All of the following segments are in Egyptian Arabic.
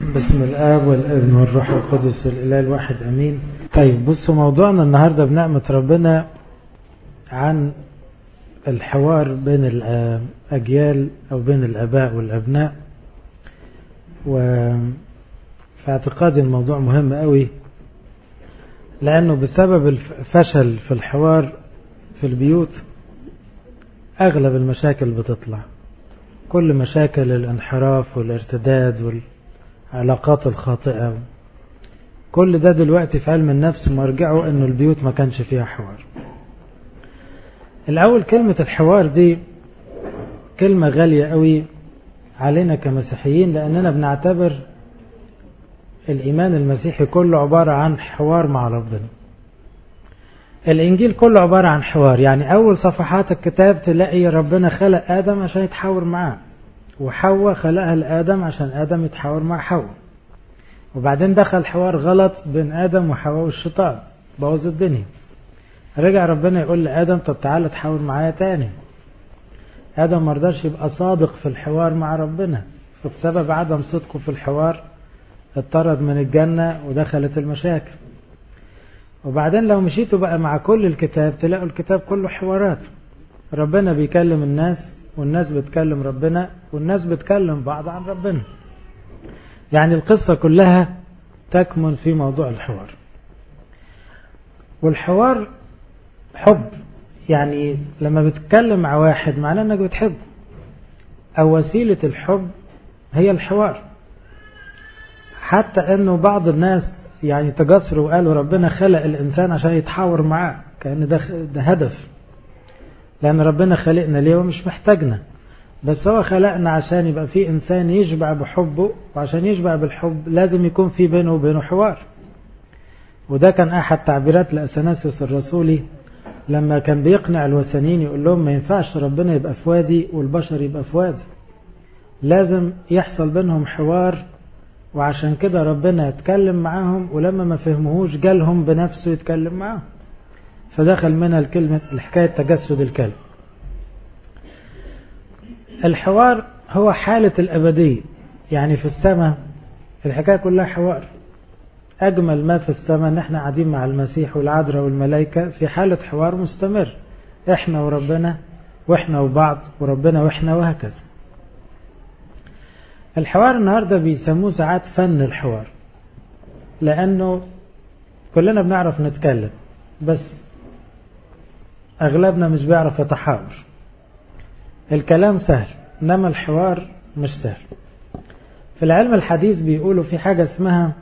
بسم الآب والابن والروح القدس والإله الواحد أمين طيب بصوا موضوعنا النهاردة بنعمة ربنا عن الحوار بين الأجيال أو بين الأباء والأبناء وفي اعتقادي الموضوع مهم قوي لأنه بسبب الفشل في الحوار في البيوت أغلب المشاكل بتطلع كل مشاكل الانحراف والارتداد والعلاقات الخاطئة كل ده دلوقتي في علم النفس مرجعه انه البيوت ما كانش فيها حوار الاول كلمة الحوار دي كلمة غالية قوي علينا كمسيحيين لاننا بنعتبر الايمان المسيحي كله عبارة عن حوار مع ربنا الانجيل كله عبارة عن حوار يعني اول صفحات الكتاب تلاقي ربنا خلق ادم عشان يتحاور معاه وحواء خلقها لادم عشان ادم يتحاور مع حواء وبعدين دخل حوار غلط بين ادم وحواء والشيطان بوظ الدنيا رجع ربنا يقول لادم طب تعالى تحاور معايا تاني ادم مرضاش يبقى صادق في الحوار مع ربنا فبسبب عدم صدقه في الحوار اطرد من الجنة ودخلت المشاكل وبعدين لو مشيتوا بقى مع كل الكتاب تلاقوا الكتاب كله حوارات ربنا بيكلم الناس والناس بتكلم ربنا والناس بتكلم بعض عن ربنا يعني القصة كلها تكمن في موضوع الحوار والحوار حب يعني لما بتتكلم مع واحد معناه انك بتحبه او وسيلة الحب هي الحوار حتى انه بعض الناس يعني تجسروا وقالوا ربنا خلق الانسان عشان يتحاور معاه كان ده, ده هدف لان ربنا خلقنا ليه ومش محتاجنا بس هو خلقنا عشان يبقى في انسان يشبع بحبه وعشان يشبع بالحب لازم يكون في بينه وبينه حوار وده كان احد تعبيرات الاثناسيوس الرسولي لما كان بيقنع الوثنيين يقول لهم ما ينفعش ربنا يبقى في وادي والبشر يبقى في وادي لازم يحصل بينهم حوار وعشان كده ربنا يتكلم معاهم ولما ما فهموهوش جالهم بنفسه يتكلم معاهم فدخل منها الكلمة الحكاية تجسد الكلم الحوار هو حالة الأبدية يعني في السماء الحكاية كلها حوار أجمل ما في السماء إن احنا قاعدين مع المسيح والعذراء والملائكة في حالة حوار مستمر احنا وربنا واحنا وبعض وربنا واحنا وهكذا الحوار النهاردة بيسموه ساعات فن الحوار لأنه كلنا بنعرف نتكلم بس أغلبنا مش بيعرف يتحاور الكلام سهل إنما الحوار مش سهل في العلم الحديث بيقولوا في حاجة اسمها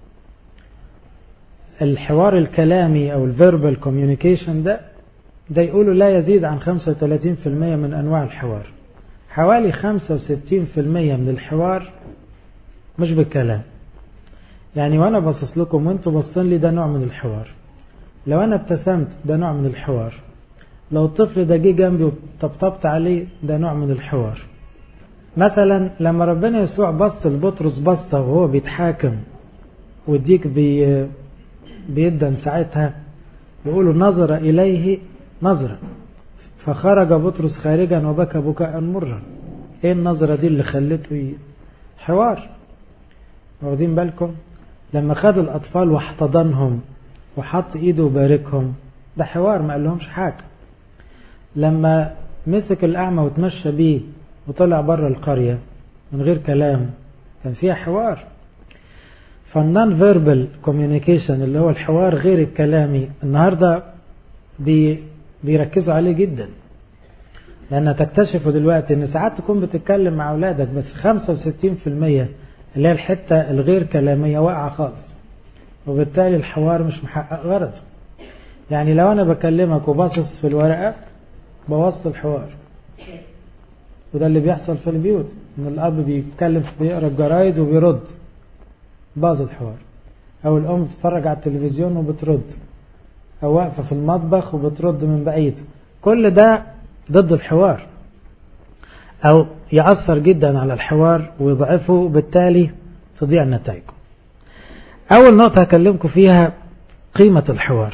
الحوار الكلامي أو الفيربال كوميونيكيشن ده ده يقولوا لا يزيد عن 35% من أنواع الحوار حوالي 65% من الحوار مش بالكلام يعني وانا باصص لكم وانتوا باصين لي ده نوع من الحوار لو انا ابتسمت ده نوع من الحوار لو الطفل ده جه جنبي وطبطبت عليه ده نوع من الحوار مثلا لما ربنا يسوع بص لبطرس بصة وهو بيتحاكم والديك بي بيدن ساعتها يقولوا نظر إليه نظرة فخرج بطرس خارجا وبكى بكاء مرا ايه النظرة دي اللي خلته حوار واخدين بالكم لما خد الأطفال واحتضنهم وحط ايده وباركهم ده حوار ما قالهمش حاجة لما مسك الأعمى وتمشى بيه وطلع بره القرية من غير كلام كان فيها حوار فالنون فيربال كوميونيكيشن اللي هو الحوار غير الكلامي النهاردة بي بيركزوا عليه جدا لأن تكتشفوا دلوقتي أن ساعات تكون بتتكلم مع أولادك بس 65% اللي هي الحتة الغير كلامية واقعة خالص وبالتالي الحوار مش محقق غرضه يعني لو أنا بكلمك وباصص في الورقة بوظت الحوار وده اللي بيحصل في البيوت ان الاب بيتكلم بيقرا الجرايد وبيرد باظ الحوار او الام بتتفرج على التلفزيون وبترد او واقفه في المطبخ وبترد من بعيد كل ده ضد الحوار او يأثر جدا على الحوار ويضعفه وبالتالي تضيع نتائجه اول نقطه هكلمكم فيها قيمه الحوار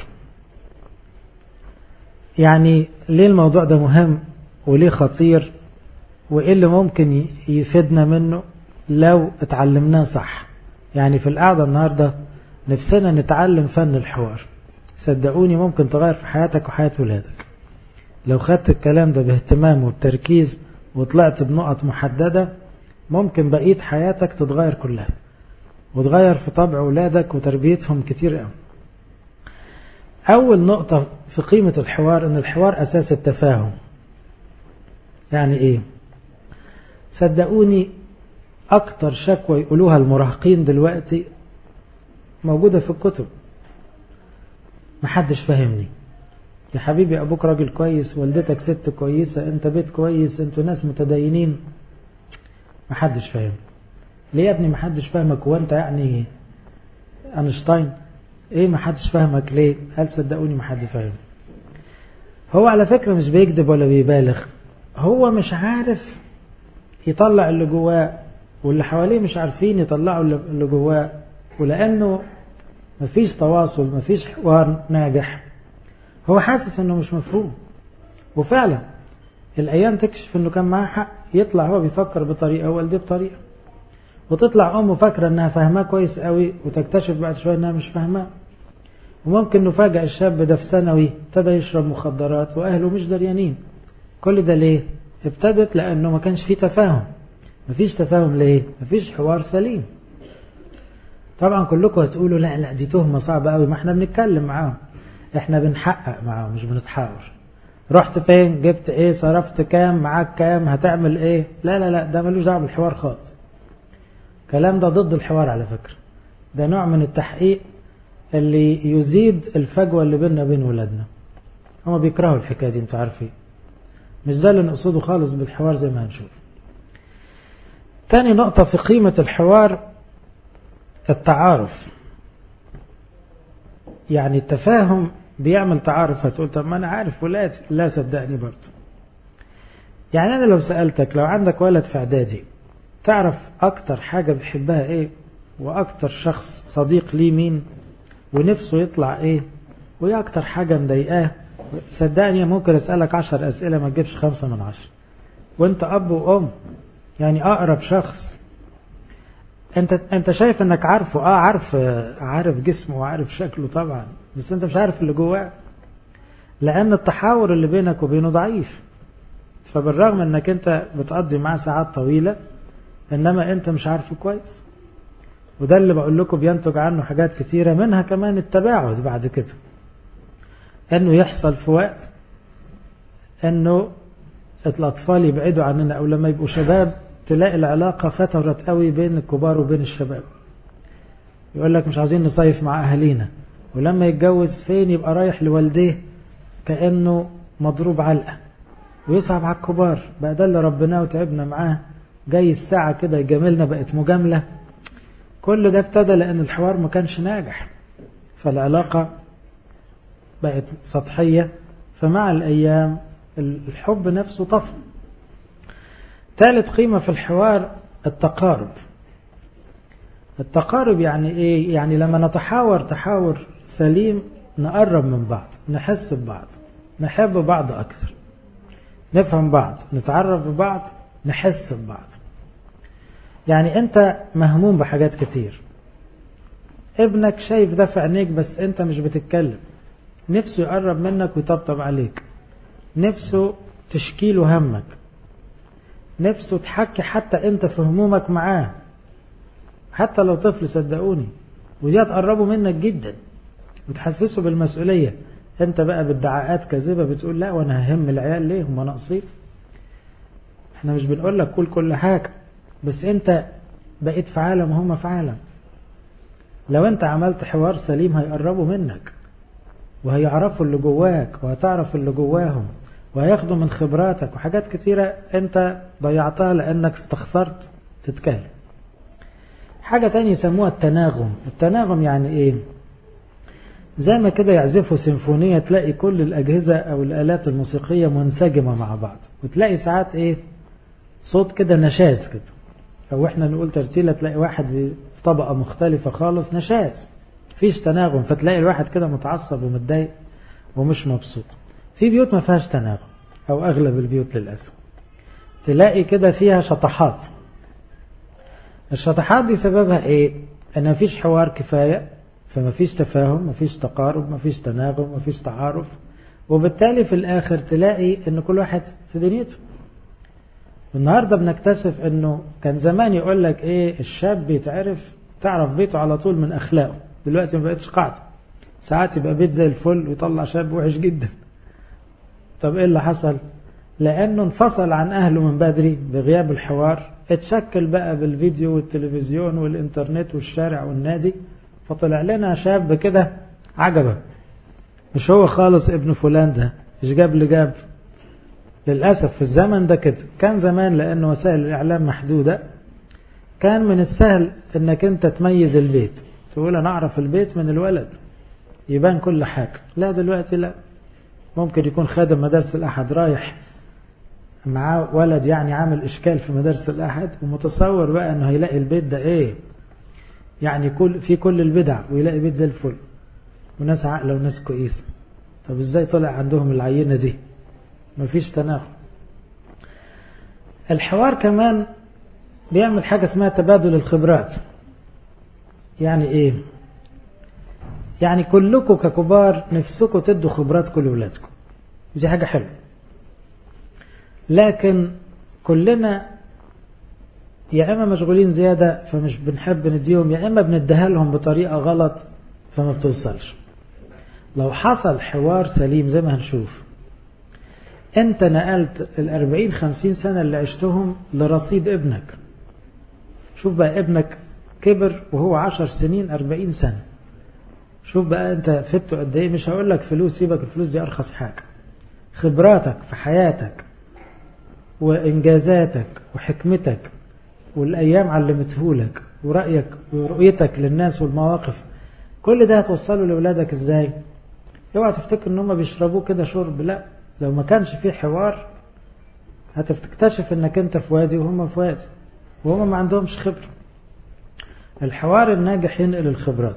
يعني ليه الموضوع ده مهم وليه خطير وايه اللي ممكن يفيدنا منه لو اتعلمناه صح يعني في القعدة النهاردة نفسنا نتعلم فن الحوار صدقوني ممكن تغير في حياتك وحياة ولادك لو خدت الكلام ده باهتمام وبتركيز وطلعت بنقط محددة ممكن بقية حياتك تتغير كلها وتغير في طبع ولادك وتربيتهم كتير قوي أول نقطة في قيمة الحوار أن الحوار أساس التفاهم يعني إيه صدقوني أكتر شكوى يقولوها المراهقين دلوقتي موجودة في الكتب محدش فاهمني يا حبيبي أبوك راجل كويس والدتك ست كويسة أنت بيت كويس أنتوا ناس متدينين محدش فاهم ليه يا ابني محدش فاهمك هو أنت يعني أينشتاين ايه ما حدش فاهمك ليه هل صدقوني ما حد فاهم هو على فكرة مش بيكذب ولا بيبالغ هو مش عارف يطلع اللي جواه واللي حواليه مش عارفين يطلعوا اللي جواه ولأنه مفيش تواصل مفيش حوار ناجح هو حاسس انه مش مفهوم وفعلا الايام تكشف انه كان معاه حق يطلع هو بيفكر بطريقه والديه بطريقه وتطلع امه فاكره انها فاهماه كويس قوي وتكتشف بعد شويه انها مش فاهماه وممكن نفاجئ الشاب ده في ثانوي ابتدى يشرب مخدرات واهله مش دريانين كل ده ليه ابتدت لانه ما كانش فيه تفاهم مفيش تفاهم ليه مفيش حوار سليم طبعا كلكم هتقولوا لا لا دي تهمه صعبه قوي ما احنا بنتكلم معاهم احنا بنحقق معاهم مش بنتحاور رحت فين جبت ايه صرفت كام معاك كام هتعمل ايه لا لا لا ده ملوش دعوه بالحوار خالص الكلام ده ضد الحوار على فكره ده نوع من التحقيق اللي يزيد الفجوه اللي بيننا وبين ولادنا هما بيكرهوا الحكايه دي انتوا عارفين مش ده اللي نقصده خالص بالحوار زي ما هنشوف تاني نقطة في قيمة الحوار التعارف يعني التفاهم بيعمل تعارف هتقول طب ما انا عارف ولادي لا صدقني برضه يعني انا لو سألتك لو عندك ولد في اعدادي تعرف اكتر حاجة بيحبها ايه واكتر شخص صديق ليه مين ونفسه يطلع ايه وايه اكتر حاجة مضايقاه صدقني ممكن اسألك عشر اسئلة ما تجيبش خمسة من عشر وانت اب وام يعني اقرب شخص انت انت شايف انك عارفه اه عارف عارف جسمه وعارف شكله طبعا بس انت مش عارف اللي جواه لان التحاور اللي بينك وبينه ضعيف فبالرغم انك انت بتقضي معاه ساعات طويلة انما انت مش عارفه كويس وده اللي بقول لكم بينتج عنه حاجات كتيرة منها كمان التباعد بعد كده انه يحصل في وقت انه الاطفال يبعدوا عننا او لما يبقوا شباب تلاقي العلاقة فترت قوي بين الكبار وبين الشباب يقول لك مش عايزين نصيف مع أهالينا ولما يتجوز فين يبقى رايح لوالديه كأنه مضروب علقة ويصعب على الكبار بقى ده اللي ربنا وتعبنا معاه جاي الساعة كده يجاملنا بقت مجاملة كل ده ابتدى لأن الحوار ما كانش ناجح فالعلاقة بقت سطحية فمع الأيام الحب نفسه طفى ثالث قيمة في الحوار التقارب التقارب يعني ايه يعني لما نتحاور تحاور سليم نقرب من بعض نحس ببعض نحب بعض اكثر نفهم بعض نتعرف ببعض نحس ببعض يعني انت مهموم بحاجات كتير ابنك شايف ده في عينيك بس انت مش بتتكلم نفسه يقرب منك ويطبطب عليك نفسه تشكيله همك نفسه تحكي حتى انت في همومك معاه حتى لو طفل صدقوني ودي هتقربه منك جدا وتحسسه بالمسؤولية انت بقى بادعاءات كاذبة بتقول لا وانا ههم العيال ليه هم ناقصين احنا مش بنقول لك كل كل حاجة بس انت بقيت في عالم وهم في عالم لو انت عملت حوار سليم هيقربوا منك وهيعرفوا اللي جواك وهتعرف اللي جواهم وهياخدوا من خبراتك وحاجات كتيرة انت ضيعتها لانك استخسرت تتكلم حاجة تانية يسموها التناغم التناغم يعني ايه زي ما كده يعزفوا سيمفونية تلاقي كل الأجهزة أو الآلات الموسيقية منسجمة مع بعض وتلاقي ساعات ايه صوت كده نشاز كده أو احنا نقول ترتيلة تلاقي واحد في طبقة مختلفة خالص نشاز فيش تناغم فتلاقي الواحد كده متعصب ومتضايق ومش مبسوط في بيوت ما فيهاش تناغم او اغلب البيوت للاسف تلاقي كده فيها شطحات الشطحات دي سببها ايه ان مفيش حوار كفاية فمفيش تفاهم مفيش تقارب مفيش تناغم مفيش تعارف وبالتالي في الاخر تلاقي ان كل واحد في دنيته النهاردة بنكتشف انه كان زمان يقول لك ايه الشاب بيتعرف تعرف بيته على طول من اخلاقه دلوقتي ما بقتش قاعدة ساعات يبقى بيت زي الفل ويطلع شاب وحش جدا طب ايه اللي حصل لانه انفصل عن اهله من بدري بغياب الحوار اتشكل بقى بالفيديو والتلفزيون والانترنت والشارع والنادي فطلع لنا شاب كده عجبه مش هو خالص ابن فلان ده مش جاب اللي جاب للأسف في الزمن ده كده كان زمان لأن وسائل الإعلام محدودة كان من السهل انك انت تميز البيت تقول انا اعرف البيت من الولد يبان كل حاجة لا دلوقتي لا ممكن يكون خادم مدارس الأحد رايح معاه ولد يعني عامل إشكال في مدارس الأحد ومتصور بقى أنه هيلاقي البيت ده إيه يعني كل في كل البدع ويلاقي بيت زي الفل وناس عاقلة وناس كويسة طب إزاي طلع عندهم العينة دي مفيش تناغم الحوار كمان بيعمل حاجة اسمها تبادل الخبرات يعني ايه يعني كلكم ككبار نفسكم تدوا خبرات كل ولادكم دي حاجة حلوة لكن كلنا يا اما مشغولين زيادة فمش بنحب نديهم يا اما بنديها لهم بطريقة غلط فما بتوصلش لو حصل حوار سليم زي ما هنشوف انت نقلت الاربعين خمسين سنة اللي عشتهم لرصيد ابنك شوف بقى ابنك كبر وهو عشر سنين أربعين سنة شوف بقى انت فدته قد ايه مش هقول لك فلوس سيبك الفلوس دي ارخص حاجة خبراتك في حياتك وانجازاتك وحكمتك والايام علمته لك ورأيك ورؤيتك للناس والمواقف كل ده هتوصله لأولادك ازاي اوعى تفتكر ان هم بيشربوه كده شرب لا لو ما كانش فيه حوار هتكتشف انك انت في وادي وهم في وادي وهم ما عندهمش خبرة الحوار الناجح ينقل الخبرات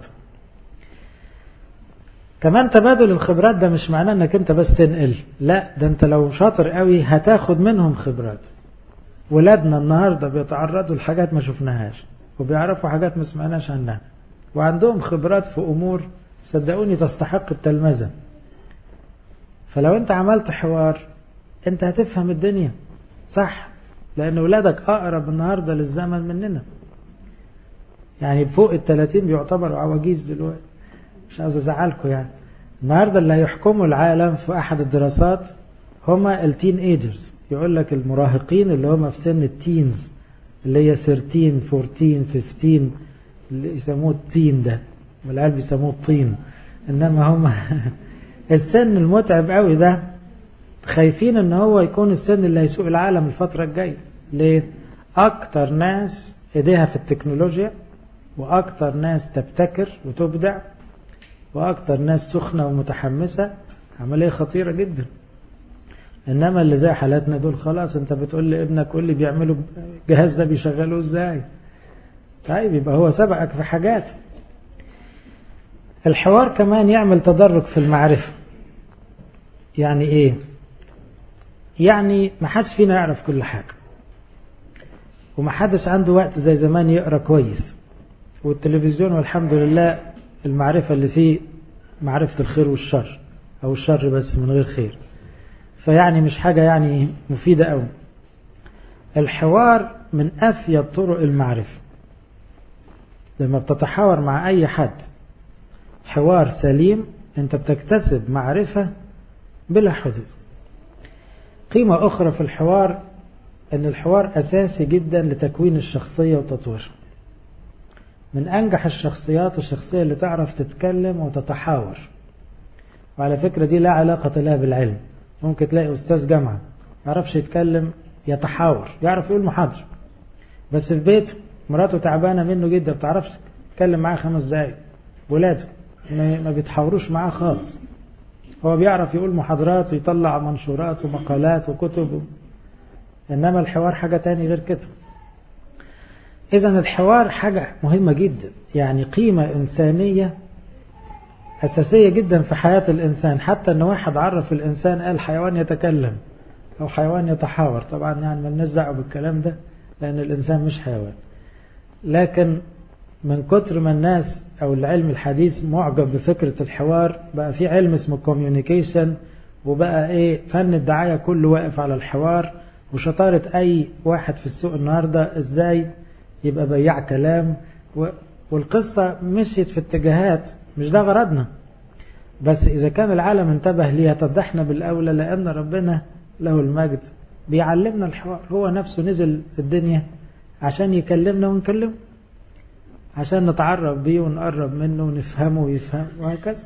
كمان تبادل الخبرات ده مش معناه انك انت بس تنقل لا ده انت لو شاطر قوي هتاخد منهم خبرات ولادنا النهاردة بيتعرضوا لحاجات ما شفناهاش وبيعرفوا حاجات ما سمعناش عنها وعندهم خبرات في امور صدقوني تستحق التلمذة فلو انت عملت حوار انت هتفهم الدنيا صح لان ولادك اقرب النهاردة للزمن مننا يعني فوق الثلاثين بيعتبروا عواجيز دلوقتي مش عاوز ازعلكم يعني النهارده اللي هيحكموا العالم في احد الدراسات هما التين ايجرز يقول لك المراهقين اللي هم في سن التينز اللي هي 13 14 15 اللي يسموه التين ده والعيال بيسموه الطين انما هم السن المتعب قوي ده خايفين ان هو يكون السن اللي هيسوق العالم الفترة الجاية ليه اكتر ناس ايديها في التكنولوجيا واكتر ناس تبتكر وتبدع واكتر ناس سخنة ومتحمسة عملية خطيرة جدا انما اللي زي حالاتنا دول خلاص انت بتقول لي ابنك قول لي بيعملوا الجهاز ده بيشغلوه ازاي طيب يبقى هو سبقك في حاجات الحوار كمان يعمل تدرج في المعرفة يعني ايه يعني ما حدش فينا يعرف كل حاجة وما حدش عنده وقت زي زمان يقرأ كويس والتلفزيون والحمد لله المعرفة اللي فيه معرفة الخير والشر أو الشر بس من غير خير فيعني مش حاجة يعني مفيدة أوي الحوار من أفيد طرق المعرفة لما بتتحاور مع أي حد حوار سليم أنت بتكتسب معرفة بلا حدود قيمة أخرى في الحوار أن الحوار أساسي جدا لتكوين الشخصية وتطويرها من أنجح الشخصيات الشخصية اللي تعرف تتكلم وتتحاور وعلى فكرة دي لا علاقة لها بالعلم ممكن تلاقي أستاذ جامعة ما يعرفش يتكلم يتحاور يعرف يقول محاضرة بس في بيته مراته تعبانة منه جدا ما بتعرفش تتكلم معاه خمس دقايق ولاده ما بيتحاوروش معاه خالص هو بيعرف يقول محاضرات ويطلع منشورات ومقالات وكتب إنما الحوار حاجة تاني غير كده إذا الحوار حاجة مهمة جدا يعني قيمة إنسانية أساسية جدا في حياة الإنسان حتى أن واحد عرف الإنسان قال حيوان يتكلم أو حيوان يتحاور طبعا يعني ما دعوه بالكلام ده لأن الإنسان مش حيوان لكن من كتر ما الناس او العلم الحديث معجب بفكرة الحوار بقى في علم اسمه كوميونيكيشن وبقى ايه فن الدعاية كله واقف على الحوار وشطارة اي واحد في السوق النهاردة ازاي يبقى بياع كلام والقصة مشيت في اتجاهات مش ده غرضنا بس اذا كان العالم انتبه ليها طب احنا بالاولى لان ربنا له المجد بيعلمنا الحوار هو نفسه نزل في الدنيا عشان يكلمنا ونكلمه عشان نتعرف بيه ونقرب منه ونفهمه ويفهم وهكذا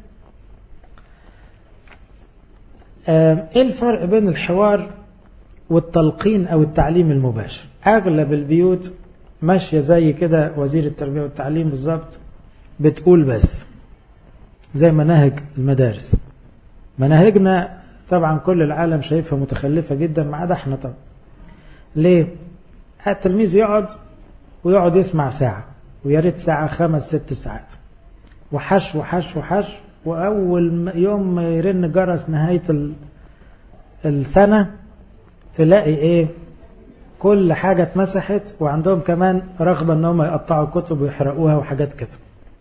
ايه الفرق بين الحوار والتلقين او التعليم المباشر اغلب البيوت ماشية زي كده وزير التربية والتعليم بالظبط بتقول بس زي مناهج المدارس مناهجنا طبعا كل العالم شايفها متخلفة جدا ما عدا احنا طبعا ليه التلميذ يقعد ويقعد يسمع ساعة ويا ريت ساعة خمس ست ساعات وحش وحش وحش وأول يوم ما يرن جرس نهاية السنة تلاقي ايه كل حاجة اتمسحت وعندهم كمان رغبة انهم يقطعوا كتب ويحرقوها وحاجات كده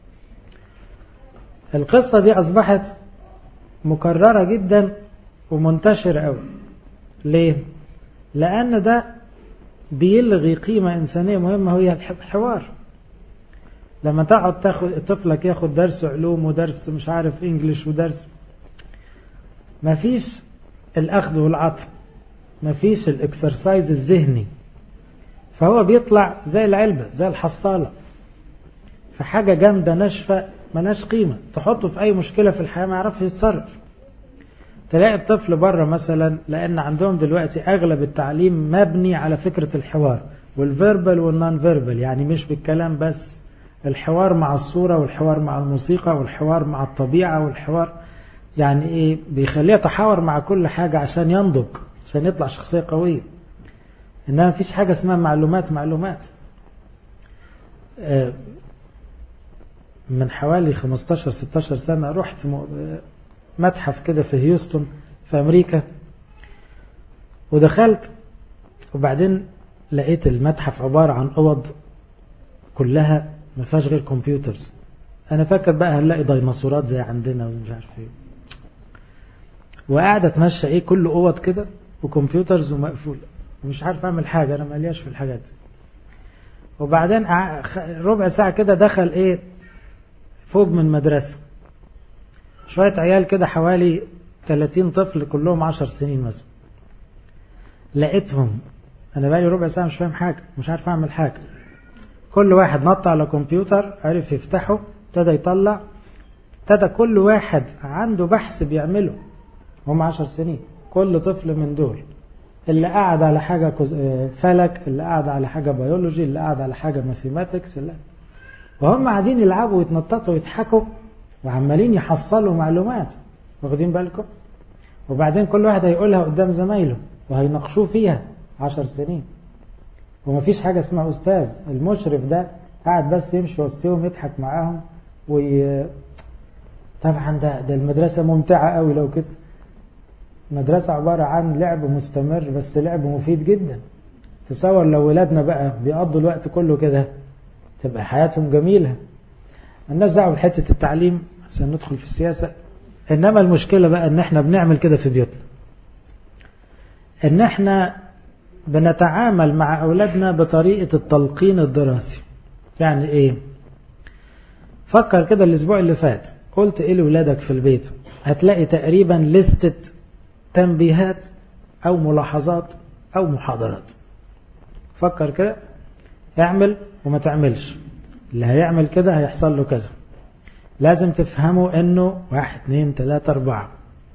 القصة دي أصبحت مكررة جدا ومنتشرة قوي ليه؟ لأن ده بيلغي قيمة إنسانية مهمة هي الحوار لما تقعد تاخد طفلك ياخد درس علوم ودرس مش عارف انجليش ودرس مفيش الأخذ والعطف مفيش الاكسرسايز الذهني فهو بيطلع زي العلبة زي الحصالة فحاجة جامدة ناشفة ملهاش قيمة تحطه في أي مشكلة في الحياة ما يعرفش يتصرف تلاقي الطفل بره مثلا لأن عندهم دلوقتي أغلب التعليم مبني على فكرة الحوار والفيربال والنون فيربال يعني مش بالكلام بس الحوار مع الصورة والحوار مع الموسيقى والحوار مع الطبيعة والحوار يعني ايه بيخليه يتحاور مع كل حاجة عشان ينضج عشان يطلع شخصية قوية انما مفيش حاجة اسمها معلومات معلومات من حوالي 15 16 سنة رحت متحف كده في هيوستن في امريكا ودخلت وبعدين لقيت المتحف عبارة عن اوض كلها ما فيهاش غير كمبيوترز انا فاكر بقى هنلاقي ديناصورات زي عندنا ومش عارف ايه وقاعد اتمشى ايه كل اوض كده وكمبيوترز ومقفوله ومش عارف اعمل حاجه انا مالياش في الحاجات دي وبعدين ربع ساعه كده دخل ايه فوق من مدرسه شويه عيال كده حوالي 30 طفل كلهم 10 سنين مثلا لقيتهم انا بقالي ربع ساعه مش فاهم حاجه مش عارف اعمل حاجه كل واحد نط على كمبيوتر عرف يفتحه ابتدى يطلع ابتدى كل واحد عنده بحث بيعمله هم عشر سنين كل طفل من دول اللي قاعد على حاجة فلك اللي قاعد على حاجة بيولوجي اللي قاعد على حاجة ماثيماتكس اللي وهم قاعدين يلعبوا ويتنططوا ويضحكوا وعمالين يحصلوا معلومات واخدين بالكم وبعدين كل واحد هيقولها قدام زمايله وهيناقشوه فيها عشر سنين ومفيش حاجة اسمها أستاذ المشرف ده قاعد بس يمشي وسطهم يضحك معاهم وي... طبعا ده ده المدرسة ممتعة قوي لو كده مدرسة عبارة عن لعب مستمر بس لعب مفيد جدا تصور لو ولادنا بقى بيقضوا الوقت كله كده تبقى حياتهم جميلة الناس دعوة بحتة التعليم عشان ندخل في السياسة إنما المشكلة بقى إن إحنا بنعمل كده في بيوتنا إن إحنا بنتعامل مع أولادنا بطريقة التلقين الدراسي يعني إيه فكر كده الأسبوع اللي فات قلت إيه لأولادك في البيت هتلاقي تقريبا لستة تنبيهات أو ملاحظات أو محاضرات فكر كده اعمل وما تعملش اللي هيعمل كده هيحصل له كذا لازم تفهموا انه واحد اتنين تلاتة اربعة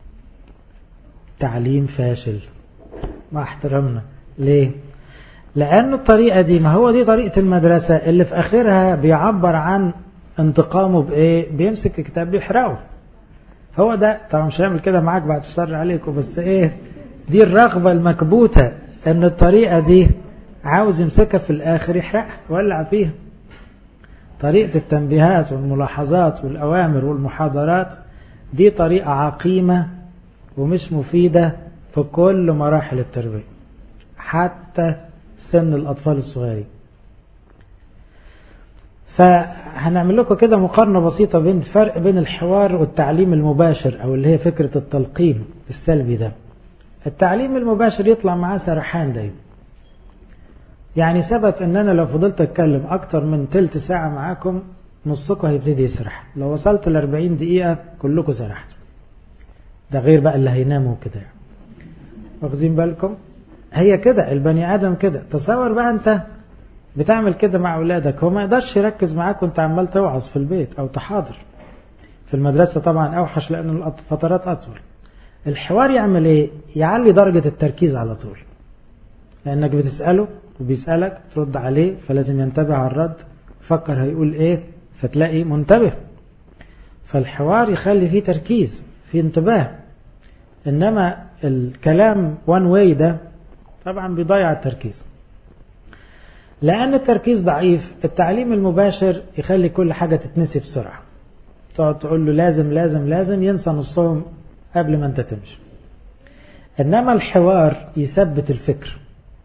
تعليم فاشل مع احترامنا ليه لأن الطريقة دي ما هو دي طريقة المدرسة اللي في آخرها بيعبر عن انتقامه بإيه بيمسك كتاب بيحرقه هو ده طبعا مش هيعمل كده معاك بعد الشر عليكم بس ايه دي الرغبة المكبوتة ان الطريقة دي عاوز يمسكها في الاخر يحرقها يولع فيها طريقة التنبيهات والملاحظات والأوامر والمحاضرات دي طريقة عقيمة ومش مفيدة في كل مراحل التربية حتى سن الأطفال الصغيرين فهنعمل لكم كده مقارنة بسيطة بين الفرق بين الحوار والتعليم المباشر أو اللي هي فكرة التلقين السلبي ده التعليم المباشر يطلع معاه سرحان دايما يعني ثبت ان انا لو فضلت اتكلم اكتر من تلت ساعة معاكم نصكم هيبتدي يسرح لو وصلت ل 40 دقيقة كلكم سرحتوا ده غير بقى اللي هيناموا كده يعني. واخدين بالكم هي كده البني ادم كده تصور بقى انت بتعمل كده مع اولادك هو ما يقدرش يركز معاك وانت عمال توعظ في البيت او تحاضر في المدرسة طبعا اوحش لان الفترات اطول الحوار يعمل ايه يعلي درجة التركيز على طول لانك بتسأله وبيسألك ترد عليه فلازم ينتبه على الرد فكر هيقول ايه فتلاقي منتبه فالحوار يخلي فيه تركيز فيه انتباه انما الكلام وان واي ده طبعا بيضيع التركيز لان التركيز ضعيف التعليم المباشر يخلي كل حاجة تتنسي بسرعة تقعد تقول له لازم لازم لازم ينسى نصهم قبل ما انت تمشي انما الحوار يثبت الفكر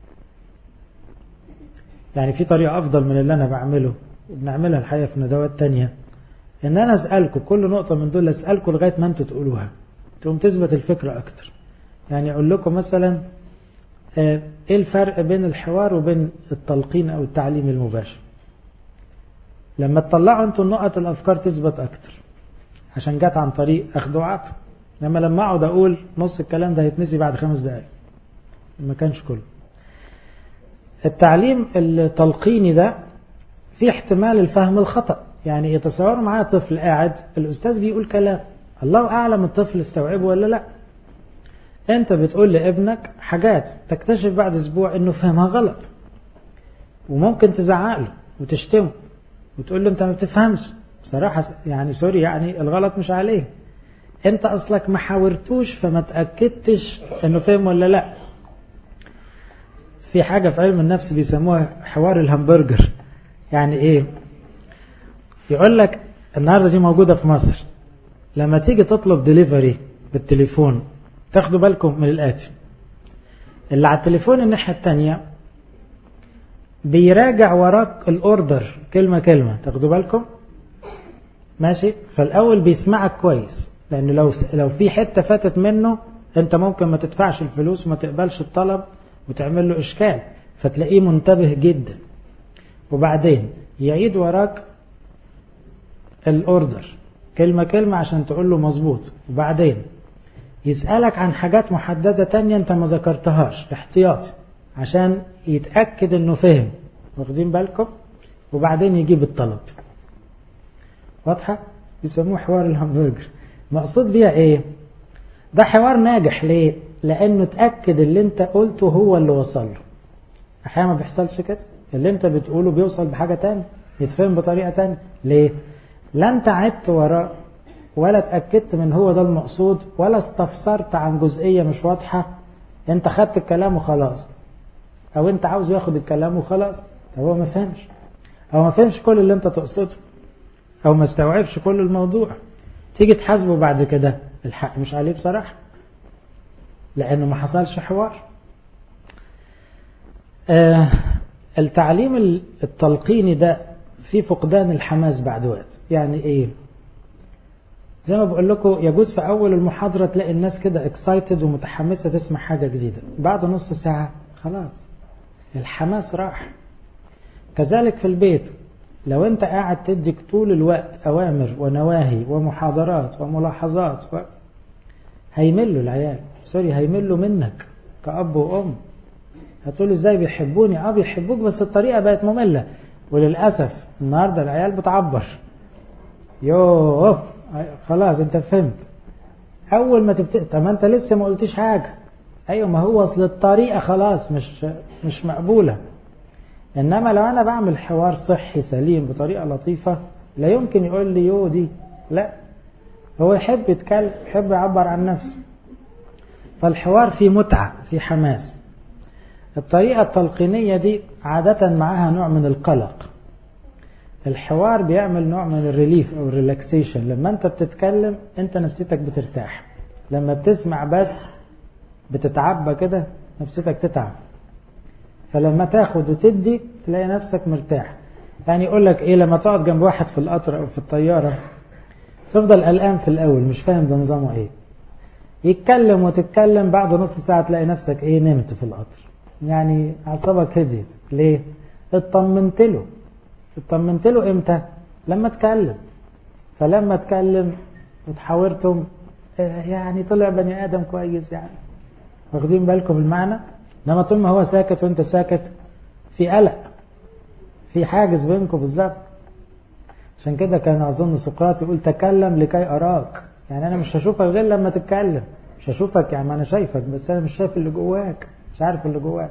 يعني في طريقة افضل من اللي انا بعمله وبنعملها الحقيقة في ندوات تانية ان انا اسألكم كل نقطة من دول اسألكم لغاية ما انتوا تقولوها تقوم تثبت الفكرة اكتر يعني اقول لكم مثلا ايه الفرق بين الحوار وبين التلقين او التعليم المباشر لما تطلعوا انتوا النقط الافكار تثبت اكتر عشان جت عن طريق اخذ وعطى لما لما اقعد اقول نص الكلام ده هيتنسي بعد خمس دقائق ما كانش كله التعليم التلقيني ده في احتمال الفهم الخطأ يعني يتصوروا معايا طفل قاعد الأستاذ بيقول كلام الله أعلم الطفل استوعبه ولا لا أنت بتقول لابنك حاجات تكتشف بعد أسبوع أنه فهمها غلط وممكن تزعق له وتشتمه وتقول له أنت ما بتفهمش بصراحة يعني سوري يعني الغلط مش عليه أنت أصلك ما حاورتوش فما تأكدتش أنه فهم ولا لا في حاجة في علم النفس بيسموها حوار الهمبرجر يعني ايه يقول لك النهاردة دي موجودة في مصر لما تيجي تطلب ديليفري بالتليفون تاخدوا بالكم من الآتي اللي على التليفون الناحية التانية بيراجع وراك الاوردر كلمة كلمة تاخدوا بالكم ماشي فالأول بيسمعك كويس لأنه لو لو في حتة فاتت منه أنت ممكن ما تدفعش الفلوس وما تقبلش الطلب وتعمل له إشكال فتلاقيه منتبه جدا وبعدين يعيد وراك الأوردر كلمة كلمة عشان تقول له مظبوط وبعدين يسألك عن حاجات محددة تانية انت ما ذكرتهاش احتياطي عشان يتأكد انه فهم واخدين بالكم وبعدين يجيب الطلب واضحة يسموه حوار الهمبرجر مقصود بيها ايه ده حوار ناجح ليه لانه تأكد اللي انت قلته هو اللي وصل له احيانا ما بيحصلش كده اللي انت بتقوله بيوصل بحاجة تانية يتفهم بطريقة تانية ليه لا انت عدت وراه ولا اتأكدت من هو ده المقصود ولا استفسرت عن جزئية مش واضحة انت خدت الكلام وخلاص او انت عاوز ياخد الكلام وخلاص طب هو ما فهمش او ما فهمش كل اللي انت تقصده او ما استوعبش كل الموضوع تيجي تحاسبه بعد كده الحق مش عليه بصراحة لانه ما حصلش حوار آه التعليم التلقيني ده في فقدان الحماس بعد وقت يعني ايه زي ما بقول لكم يجوز في اول المحاضرة تلاقي الناس كده اكسايتد ومتحمسة تسمع حاجة جديدة بعد نص ساعة خلاص الحماس راح كذلك في البيت لو انت قاعد تديك طول الوقت اوامر ونواهي ومحاضرات وملاحظات و... هيملوا العيال سوري هيملوا منك كأب وأم هتقول ازاي بيحبوني اه بيحبوك بس الطريقة بقت مملة وللأسف النهاردة العيال بتعبر يوه خلاص انت فهمت اول ما تبتدي طب ما انت لسه ما قلتش حاجة ايوه ما هو اصل الطريقة خلاص مش مش مقبولة انما لو انا بعمل حوار صحي سليم بطريقة لطيفة لا يمكن يقول لي يو دي لا هو يحب يتكلم يحب يعبر عن نفسه فالحوار فيه متعة فيه حماس الطريقة التلقينية دي عادة معها نوع من القلق الحوار بيعمل نوع من الريليف او الريلاكسيشن لما انت بتتكلم انت نفسيتك بترتاح لما بتسمع بس بتتعبى كده نفسيتك تتعب فلما تاخد وتدي تلاقي نفسك مرتاح يعني يقول لك ايه لما تقعد جنب واحد في القطر او في الطيارة تفضل قلقان في الاول مش فاهم ده نظامه ايه يتكلم وتتكلم بعد نص ساعة تلاقي نفسك ايه نمت في القطر يعني اعصابك هديت ليه اطمنت له اطمنت له امتى لما اتكلم فلما اتكلم اتحاورتم يعني طلع بني ادم كويس يعني واخدين بالكم المعنى انما طول ما هو ساكت وانت ساكت في قلق في حاجز بينكم بالظبط عشان كده كان اظن سقراط يقول تكلم لكي اراك يعني انا مش هشوفك غير لما تتكلم مش هشوفك يعني ما انا شايفك بس انا مش شايف اللي جواك مش عارف اللي جواك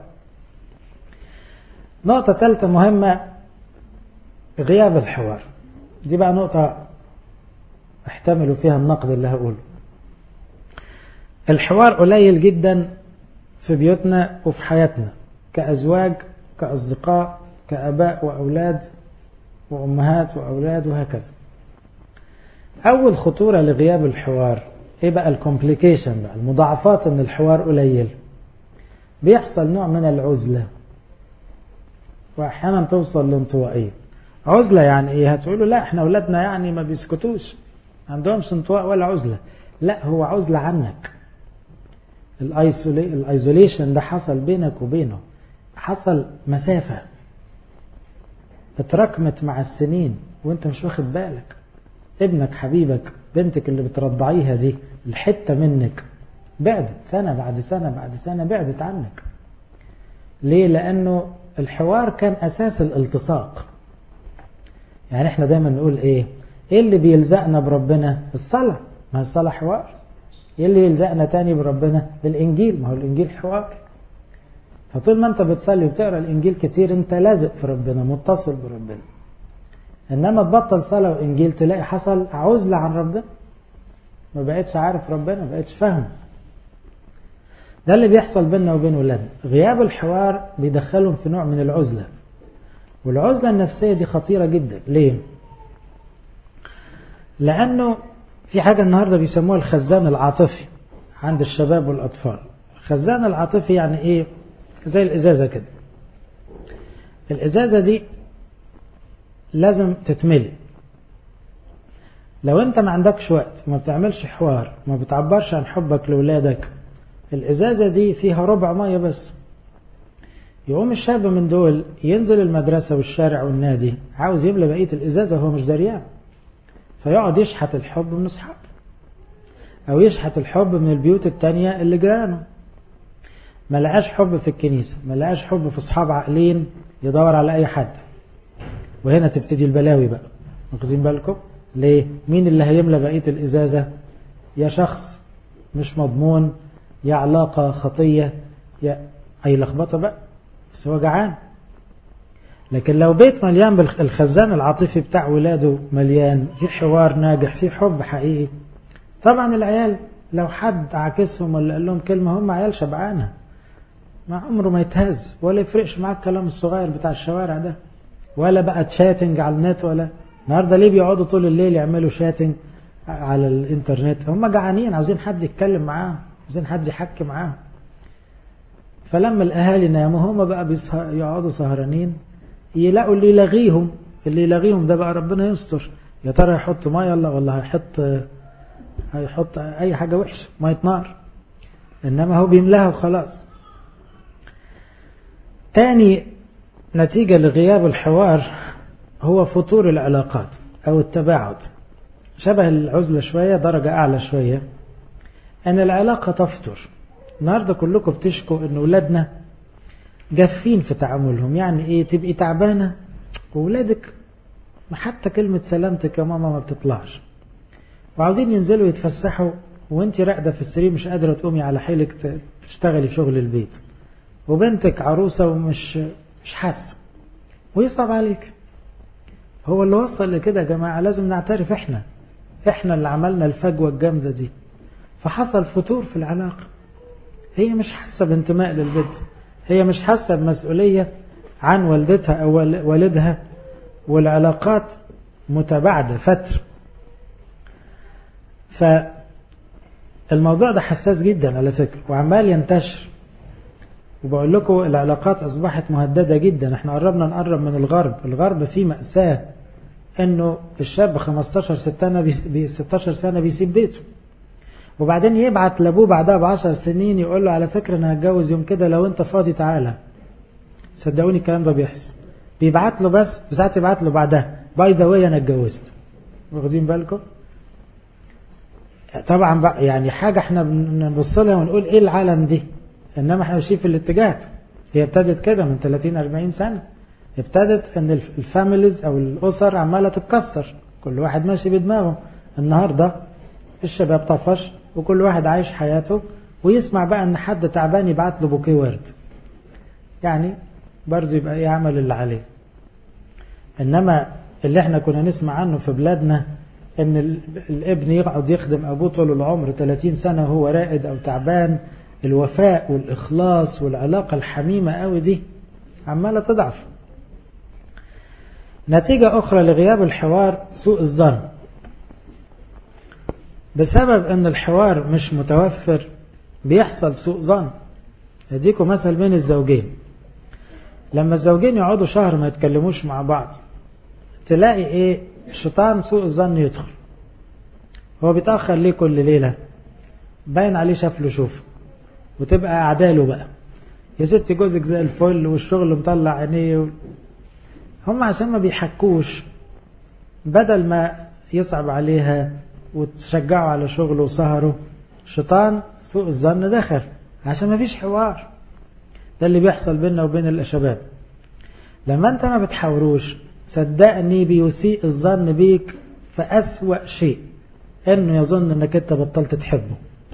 نقطة ثالثة مهمة غياب الحوار دي بقى نقطة احتملوا فيها النقد اللي هقوله الحوار قليل جدا في بيوتنا وفي حياتنا كأزواج كأصدقاء كأباء وأولاد وأمهات وأولاد وهكذا أول خطورة لغياب الحوار إيه بقى الكومبليكيشن بقى المضاعفات إن الحوار قليل بيحصل نوع من العزلة وأحيانا توصل لانطوائية عزلة يعني إيه هتقولوا لا إحنا أولادنا يعني ما بيسكتوش ما عندهمش انطواء ولا عزلة لا هو عزلة عنك الايزوليشن ده حصل بينك وبينه حصل مسافة اتراكمت مع السنين وانت مش واخد بالك ابنك حبيبك بنتك اللي بترضعيها دي الحتة منك بعدت سنة بعد سنة بعد سنة بعدت عنك ليه لانه الحوار كان اساس الالتصاق يعني احنا دايما نقول ايه ايه اللي بيلزقنا بربنا الصلاة ما الصلاة حوار ايه اللي يلزقنا تاني بربنا الانجيل ما هو الانجيل حوار فطول ما انت بتصلي وبتقرا الانجيل كتير انت لازق في ربنا متصل بربنا انما تبطل صلاه وانجيل تلاقي حصل عزله عن ربنا ما بقتش عارف ربنا ما بقتش فاهم ده اللي بيحصل بيننا وبين ولادنا غياب الحوار بيدخلهم في نوع من العزله والعزله النفسيه دي خطيره جدا ليه لانه في حاجه النهارده بيسموها الخزان العاطفي عند الشباب والاطفال الخزان العاطفي يعني ايه زي الازازه كده الازازه دي لازم تتملي لو انت ما عندكش وقت ما بتعملش حوار ما بتعبرش عن حبك لولادك الازازه دي فيها ربع ميه بس يقوم الشاب من دول ينزل المدرسه والشارع والنادي عاوز يملى بقيه الازازه وهو مش دريان فيقعد يشحت الحب من اصحابه او يشحت الحب من البيوت التانية اللي جيرانه ما لقاش حب في الكنيسة ما لقاش حب في اصحاب عاقلين يدور على اي حد وهنا تبتدي البلاوي بقى واخدين بالكم ليه مين اللي هيملى بقية الازازة يا شخص مش مضمون يا علاقة خطية يا اي لخبطة بقى بس هو جعان لكن لو بيت مليان بالخزان العاطفي بتاع ولاده مليان في حوار ناجح في حب حقيقي طبعا العيال لو حد عاكسهم ولا قال لهم كلمة هم عيال شبعانة ما عمره ما يتهز ولا يفرقش معاه الكلام الصغير بتاع الشوارع ده ولا بقى تشاتنج على النت ولا النهارده ليه بيقعدوا طول الليل يعملوا شاتنج على الانترنت هم جعانين عاوزين حد يتكلم معاهم عاوزين حد يحكي معاهم فلما الاهالي ناموا هم بقى يقعدوا سهرانين يلاقوا اللي يلغيهم اللي يلغيهم ده بقى ربنا يستر يا ترى يحط ميه ولا ولا هيحط هيحط اي حاجه وحشه ميه نار انما هو بيملاها وخلاص تاني نتيجة لغياب الحوار هو فتور العلاقات أو التباعد شبه العزلة شوية درجة أعلى شوية أن العلاقة تفتر النهاردة كلكم بتشكوا أن أولادنا جافين في تعاملهم يعني إيه تبقي تعبانة وولادك حتى كلمة سلامتك يا ماما ما بتطلعش وعاوزين ينزلوا يتفسحوا وانت راقدة في السرير مش قادرة تقومي على حيلك تشتغلي شغل البيت وبنتك عروسة ومش مش حاسة ويصعب عليك هو اللي وصل لكده يا جماعة لازم نعترف احنا احنا اللي عملنا الفجوة الجامدة دي فحصل فتور في العلاقة هي مش حاسة بانتماء للبنت هي مش حاسة بمسؤولية عن والدتها أو والدها والعلاقات متباعدة فتر فالموضوع ده حساس جدا على فكرة وعمال ينتشر وبقول لكم العلاقات أصبحت مهددة جدا احنا قربنا نقرب من الغرب الغرب فيه مأساة انه الشاب 15 سنة بي 16 سنة بيسيب بيته وبعدين يبعت لابوه بعدها بعشر سنين يقول له على فكرة انا هتجوز يوم كده لو انت فاضي تعالى صدقوني الكلام ده بيحصل بيبعت له بس ساعات يبعت له بعدها باي ذا واي انا اتجوزت واخدين بالكم طبعا بقى يعني حاجة احنا بنبص لها ونقول ايه العالم دي انما احنا ماشيين في الاتجاه هي ابتدت كده من 30 40 سنة ابتدت ان الفاميليز او الاسر عمالة تتكسر كل واحد ماشي بدماغه النهاردة الشباب طفش وكل واحد عايش حياته ويسمع بقى ان حد تعبان يبعت له بوكيه ورد يعني برضه يبقى يعمل اللي عليه انما اللي احنا كنا نسمع عنه في بلادنا ان الابن يقعد يخدم ابوه طول العمر 30 سنة وهو رائد او تعبان الوفاء والاخلاص والعلاقة الحميمة قوي دي عمالة تضعف نتيجة اخرى لغياب الحوار سوء الظن بسبب ان الحوار مش متوفر بيحصل سوء ظن اديكم مثل بين الزوجين لما الزوجين يقعدوا شهر ما يتكلموش مع بعض تلاقي ايه الشيطان سوء الظن يدخل هو بيتأخر ليه كل ليلة باين عليه شاف له شوف وتبقى أعداله بقى يا ست جوزك زي الفل والشغل مطلع عينيه و... هم عشان ما بيحكوش بدل ما يصعب عليها وتشجعوا على شغله وسهره الشيطان سوء الظن دخل عشان ما فيش حوار ده اللي بيحصل بيننا وبين الشباب لما انت ما بتحاوروش صدقني بيسيء الظن بيك في أسوأ شيء انه يظن انك انت بطلت تحبه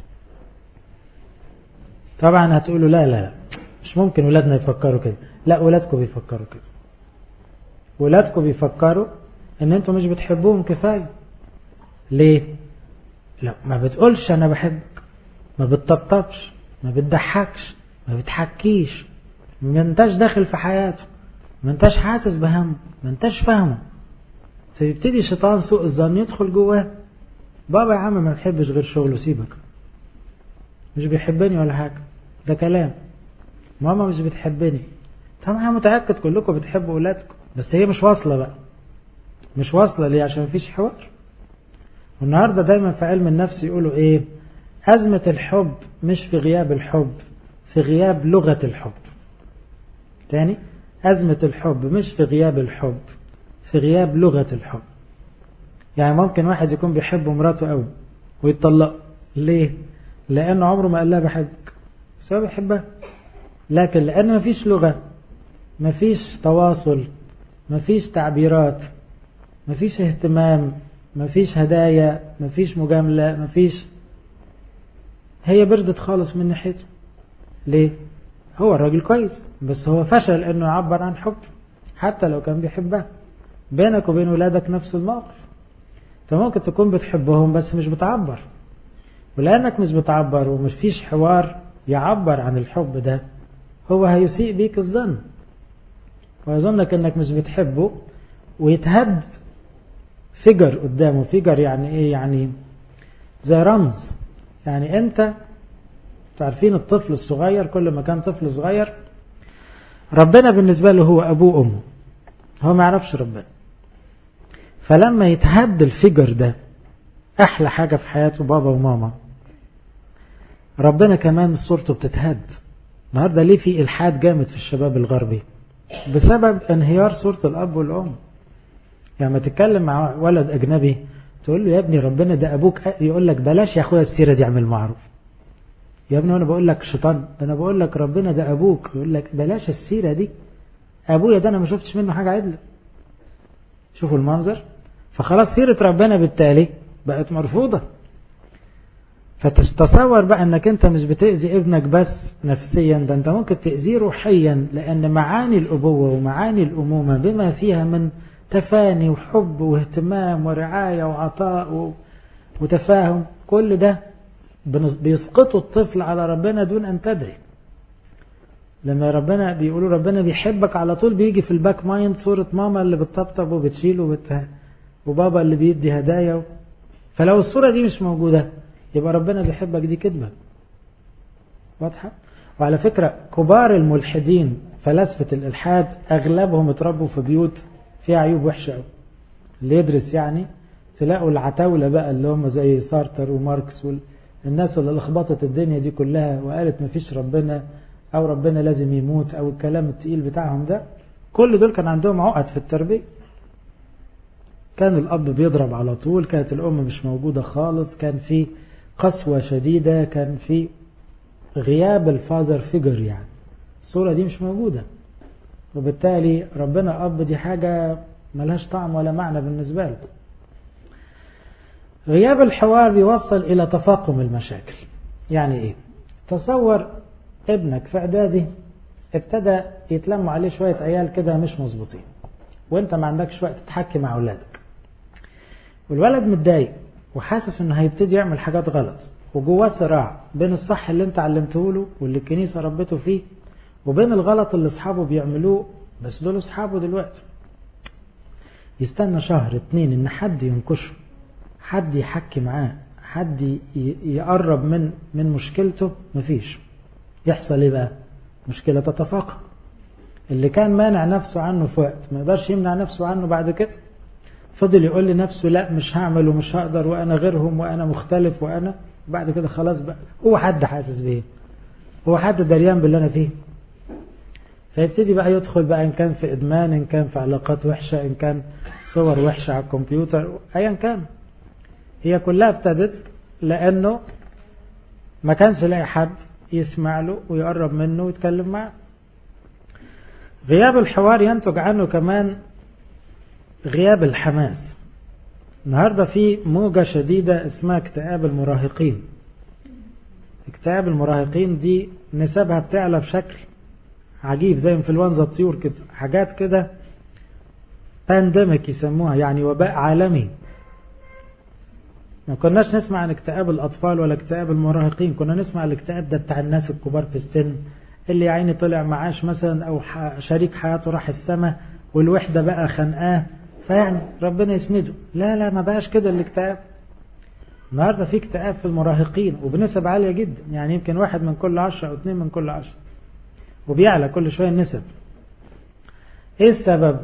طبعا هتقولوا لا لا مش ممكن ولادنا يفكروا كده لا ولادكم بيفكروا كده ولادكم بيفكروا ان انتوا مش بتحبوهم كفايه ليه لا ما بتقولش انا بحبك ما بتطبطبش ما بتضحكش ما بتحكيش ما انتش داخل في حياته ما انتش حاسس بهمه ما انتش فاهمه فيبتدي شيطان سوء الظن يدخل جواه بابا يا عم ما بحبش غير شغله سيبك مش بيحبني ولا حاجة ده كلام ماما مش بتحبني طبعا انا متأكد كلكم بتحبوا اولادكم بس هي مش واصلة بقى مش واصلة ليه عشان مفيش حوار والنهاردة دايما في علم النفس يقولوا ايه أزمة الحب مش في غياب الحب في غياب لغة الحب تاني أزمة الحب مش في غياب الحب في غياب لغة الحب يعني ممكن واحد يكون بيحب مراته قوي ويتطلق ليه لأنه عمره ما قال لها بحبك بس هو بيحبها لكن لأن مفيش لغة مفيش تواصل مفيش تعبيرات مفيش اهتمام مفيش هدايا مفيش مجاملة مفيش هي بردت خالص من ناحيته ليه هو الراجل كويس بس هو فشل انه يعبر عن حب حتى لو كان بيحبها بينك وبين ولادك نفس الموقف انت ممكن تكون بتحبهم بس مش بتعبر ولانك مش بتعبر ومش فيش حوار يعبر عن الحب ده هو هيسيء بيك الظن ويظنك انك مش بتحبه ويتهد فيجر قدامه فيجر يعني ايه يعني زي رمز يعني انت تعرفين الطفل الصغير كل ما كان طفل صغير ربنا بالنسبة له هو أبوه وأمه هو ما يعرفش ربنا فلما يتهد الفجر ده أحلى حاجة في حياته بابا وماما ربنا كمان صورته بتتهد النهاردة ليه في إلحاد جامد في الشباب الغربي بسبب انهيار صورة الأب والأم يعني ما تتكلم مع ولد أجنبي تقول له يا ابني ربنا ده أبوك يقول لك بلاش يا أخويا السيرة دي اعمل معروف يا ابني وانا بقول لك شيطان ده انا بقول لك ربنا ده ابوك يقول لك بلاش السيره دي ابويا ده انا ما شفتش منه حاجه عدله شوفوا المنظر فخلاص سيره ربنا بالتالي بقت مرفوضه فتتصور بقى انك انت مش بتاذي ابنك بس نفسيا ده انت ممكن تاذيه روحيا لان معاني الابوه ومعاني الامومه بما فيها من تفاني وحب واهتمام ورعايه وعطاء وتفاهم كل ده بيسقطوا الطفل على ربنا دون أن تدري لما ربنا بيقولوا ربنا بيحبك على طول بيجي في الباك مايند صورة ماما اللي بتطبطب وبتشيل وبت... وبابا اللي بيدي هدايا و... فلو الصورة دي مش موجودة يبقى ربنا بيحبك دي كذبة واضحة وعلى فكرة كبار الملحدين فلاسفة الإلحاد أغلبهم اتربوا في بيوت فيها عيوب وحشة قوي اللي يدرس يعني تلاقوا العتاولة بقى اللي هم زي سارتر وماركس والناس اللي لخبطت الدنيا دي كلها وقالت مفيش ربنا أو ربنا لازم يموت أو الكلام التقيل بتاعهم ده كل دول كان عندهم عقد في التربية كان الأب بيضرب على طول كانت الأم مش موجودة خالص كان في قسوة شديدة كان في غياب الفاذر فيجر يعني الصورة دي مش موجودة وبالتالي ربنا أب دي حاجة ملهاش طعم ولا معنى بالنسبة له غياب الحوار بيوصل إلى تفاقم المشاكل يعني إيه تصور ابنك في إعدادي ابتدى يتلموا عليه شوية عيال كده مش مظبوطين وانت ما عندكش وقت تحكي مع أولادك والولد متضايق وحاسس انه هيبتدي يعمل حاجات غلط وجواه صراع بين الصح اللي انت علمته له واللي الكنيسة ربته فيه وبين الغلط اللي اصحابه بيعملوه بس دول اصحابه دلوقتي يستنى شهر اتنين ان حد ينكشه حد يحكي معاه حد يقرب من من مشكلته مفيش يحصل ايه بقى مشكلة تتفاقم اللي كان مانع نفسه عنه في وقت ما يقدرش يمنع نفسه عنه بعد كده فضل يقول لنفسه لا مش هعمل ومش هقدر وانا غيرهم وانا مختلف وانا بعد كده خلاص بقى هو حد حاسس بيه هو حد دريان باللي انا فيه فيبتدي بقى يدخل بقى ان كان في ادمان ان كان في علاقات وحشة ان كان صور وحشة على الكمبيوتر ايا كان هي كلها ابتدت لانه ما كانش لاقي حد يسمع له ويقرب منه ويتكلم معه غياب الحوار ينتج عنه كمان غياب الحماس النهاردة في موجة شديدة اسمها اكتئاب المراهقين اكتئاب المراهقين دي نسبها بتعلى بشكل عجيب زي انفلونزا الطيور كده حاجات كده بانديميك يسموها يعني وباء عالمي ما كناش نسمع عن اكتئاب الأطفال ولا اكتئاب المراهقين كنا نسمع الاكتئاب ده بتاع الناس الكبار في السن اللي عيني طلع معاش مثلا أو شريك حياته راح السما والوحدة بقى خنقاه فيعني ربنا يسنده لا لا ما بقاش كده الاكتئاب النهاردة في اكتئاب في المراهقين وبنسب عالية جدا يعني يمكن واحد من كل عشرة أو اثنين من كل عشرة وبيعلى كل شوية النسب ايه السبب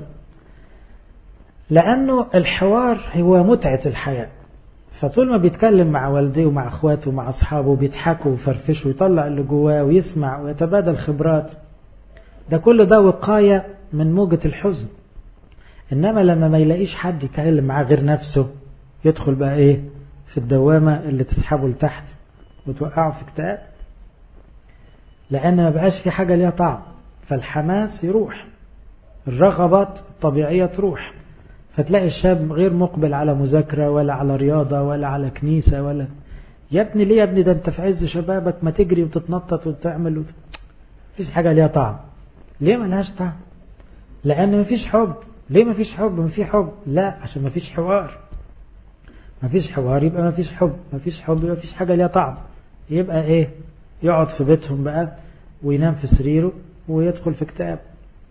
لأنه الحوار هو متعة الحياة فطول ما بيتكلم مع والديه ومع اخواته ومع اصحابه بيضحكوا ويفرفشوا ويطلع اللي جواه ويسمع ويتبادل خبرات ده كل ده وقاية من موجة الحزن انما لما ما يلاقيش حد يتكلم معاه غير نفسه يدخل بقى ايه في الدوامة اللي تسحبه لتحت وتوقعه في اكتئاب لان ما بقاش في حاجة ليها طعم فالحماس يروح الرغبات الطبيعية تروح فتلاقي الشاب غير مقبل على مذاكرة ولا على رياضة ولا على كنيسة ولا يا ابني ليه يا ابني ده انت في عز شبابك ما تجري وتتنطط وتعمل وت... مفيش حاجة ليها طعم ليه ملهاش طعم لان مفيش حب ليه مفيش حب مفيش حب لا عشان مفيش حوار مفيش حوار يبقى مفيش حب مفيش حب يبقى مفيش حاجة ليها طعم يبقى ايه يقعد في بيتهم بقى وينام في سريره ويدخل في اكتئاب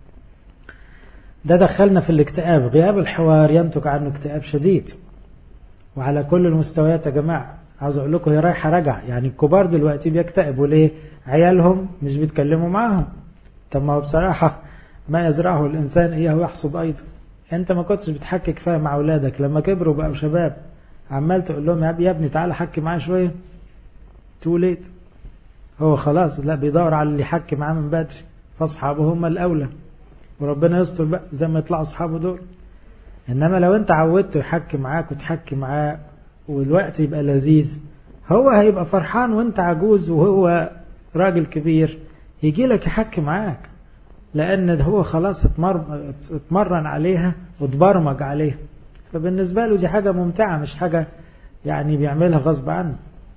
ده دخلنا في الاكتئاب غياب الحوار ينتج عنه اكتئاب شديد وعلى كل المستويات يا جماعة عاوز اقول لكم هي رايحة رجع يعني الكبار دلوقتي بيكتئبوا ليه عيالهم مش بيتكلموا معاهم طب ما هو بصراحة ما يزرعه الإنسان إياه يحصد أيضا أنت ما كنتش بتحكي كفاية مع أولادك لما كبروا بقوا شباب عمال تقول لهم يا ابني تعالى حكي معايا شوية تو ليت هو خلاص لا بيدور على اللي يحكي معاه من بدري فاصحابه هم الأولى وربنا يستر بقى زي ما يطلعوا أصحابه دول إنما لو أنت عودته يحكي معاك وتحكي معاه والوقت يبقى لذيذ هو هيبقى فرحان وانت عجوز وهو راجل كبير يجي لك يحكي معاك لأن هو خلاص اتمرن عليها واتبرمج عليها فبالنسبة له دي حاجة ممتعة مش حاجة يعني بيعملها غصب عنه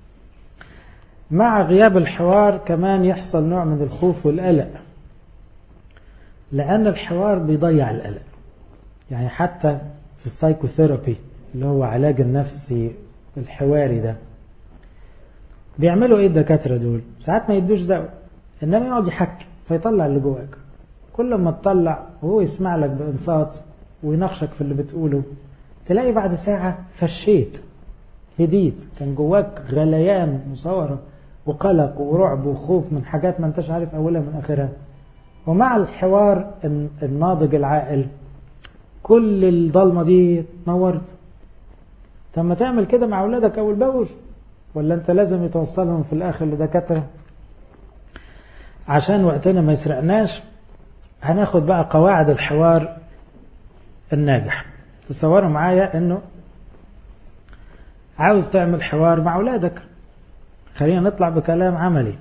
مع غياب الحوار كمان يحصل نوع من الخوف والقلق لأن الحوار بيضيع القلق يعني حتى في السايكوثيرابي اللي هو علاج النفسي الحواري ده بيعملوا ايه الدكاترة دول ساعات ما يدوش دواء انما يقعد يحكي فيطلع اللي جواك كل ما تطلع وهو يسمع لك بانصات ويناقشك في اللي بتقوله تلاقي بعد ساعة فشيت هديت كان جواك غليان مصورة وقلق ورعب وخوف من حاجات ما انتش عارف أولها من آخرها ومع الحوار الناضج العاقل كل الضلمة دي نورت طب ما تعمل كده مع أولادك أول بأول ولا أنت لازم يتوصلهم في الآخر لدكاترة عشان وقتنا ما يسرقناش هناخد بقى قواعد الحوار الناجح تصوروا معايا انه عاوز تعمل حوار مع اولادك خلينا نطلع بكلام عملي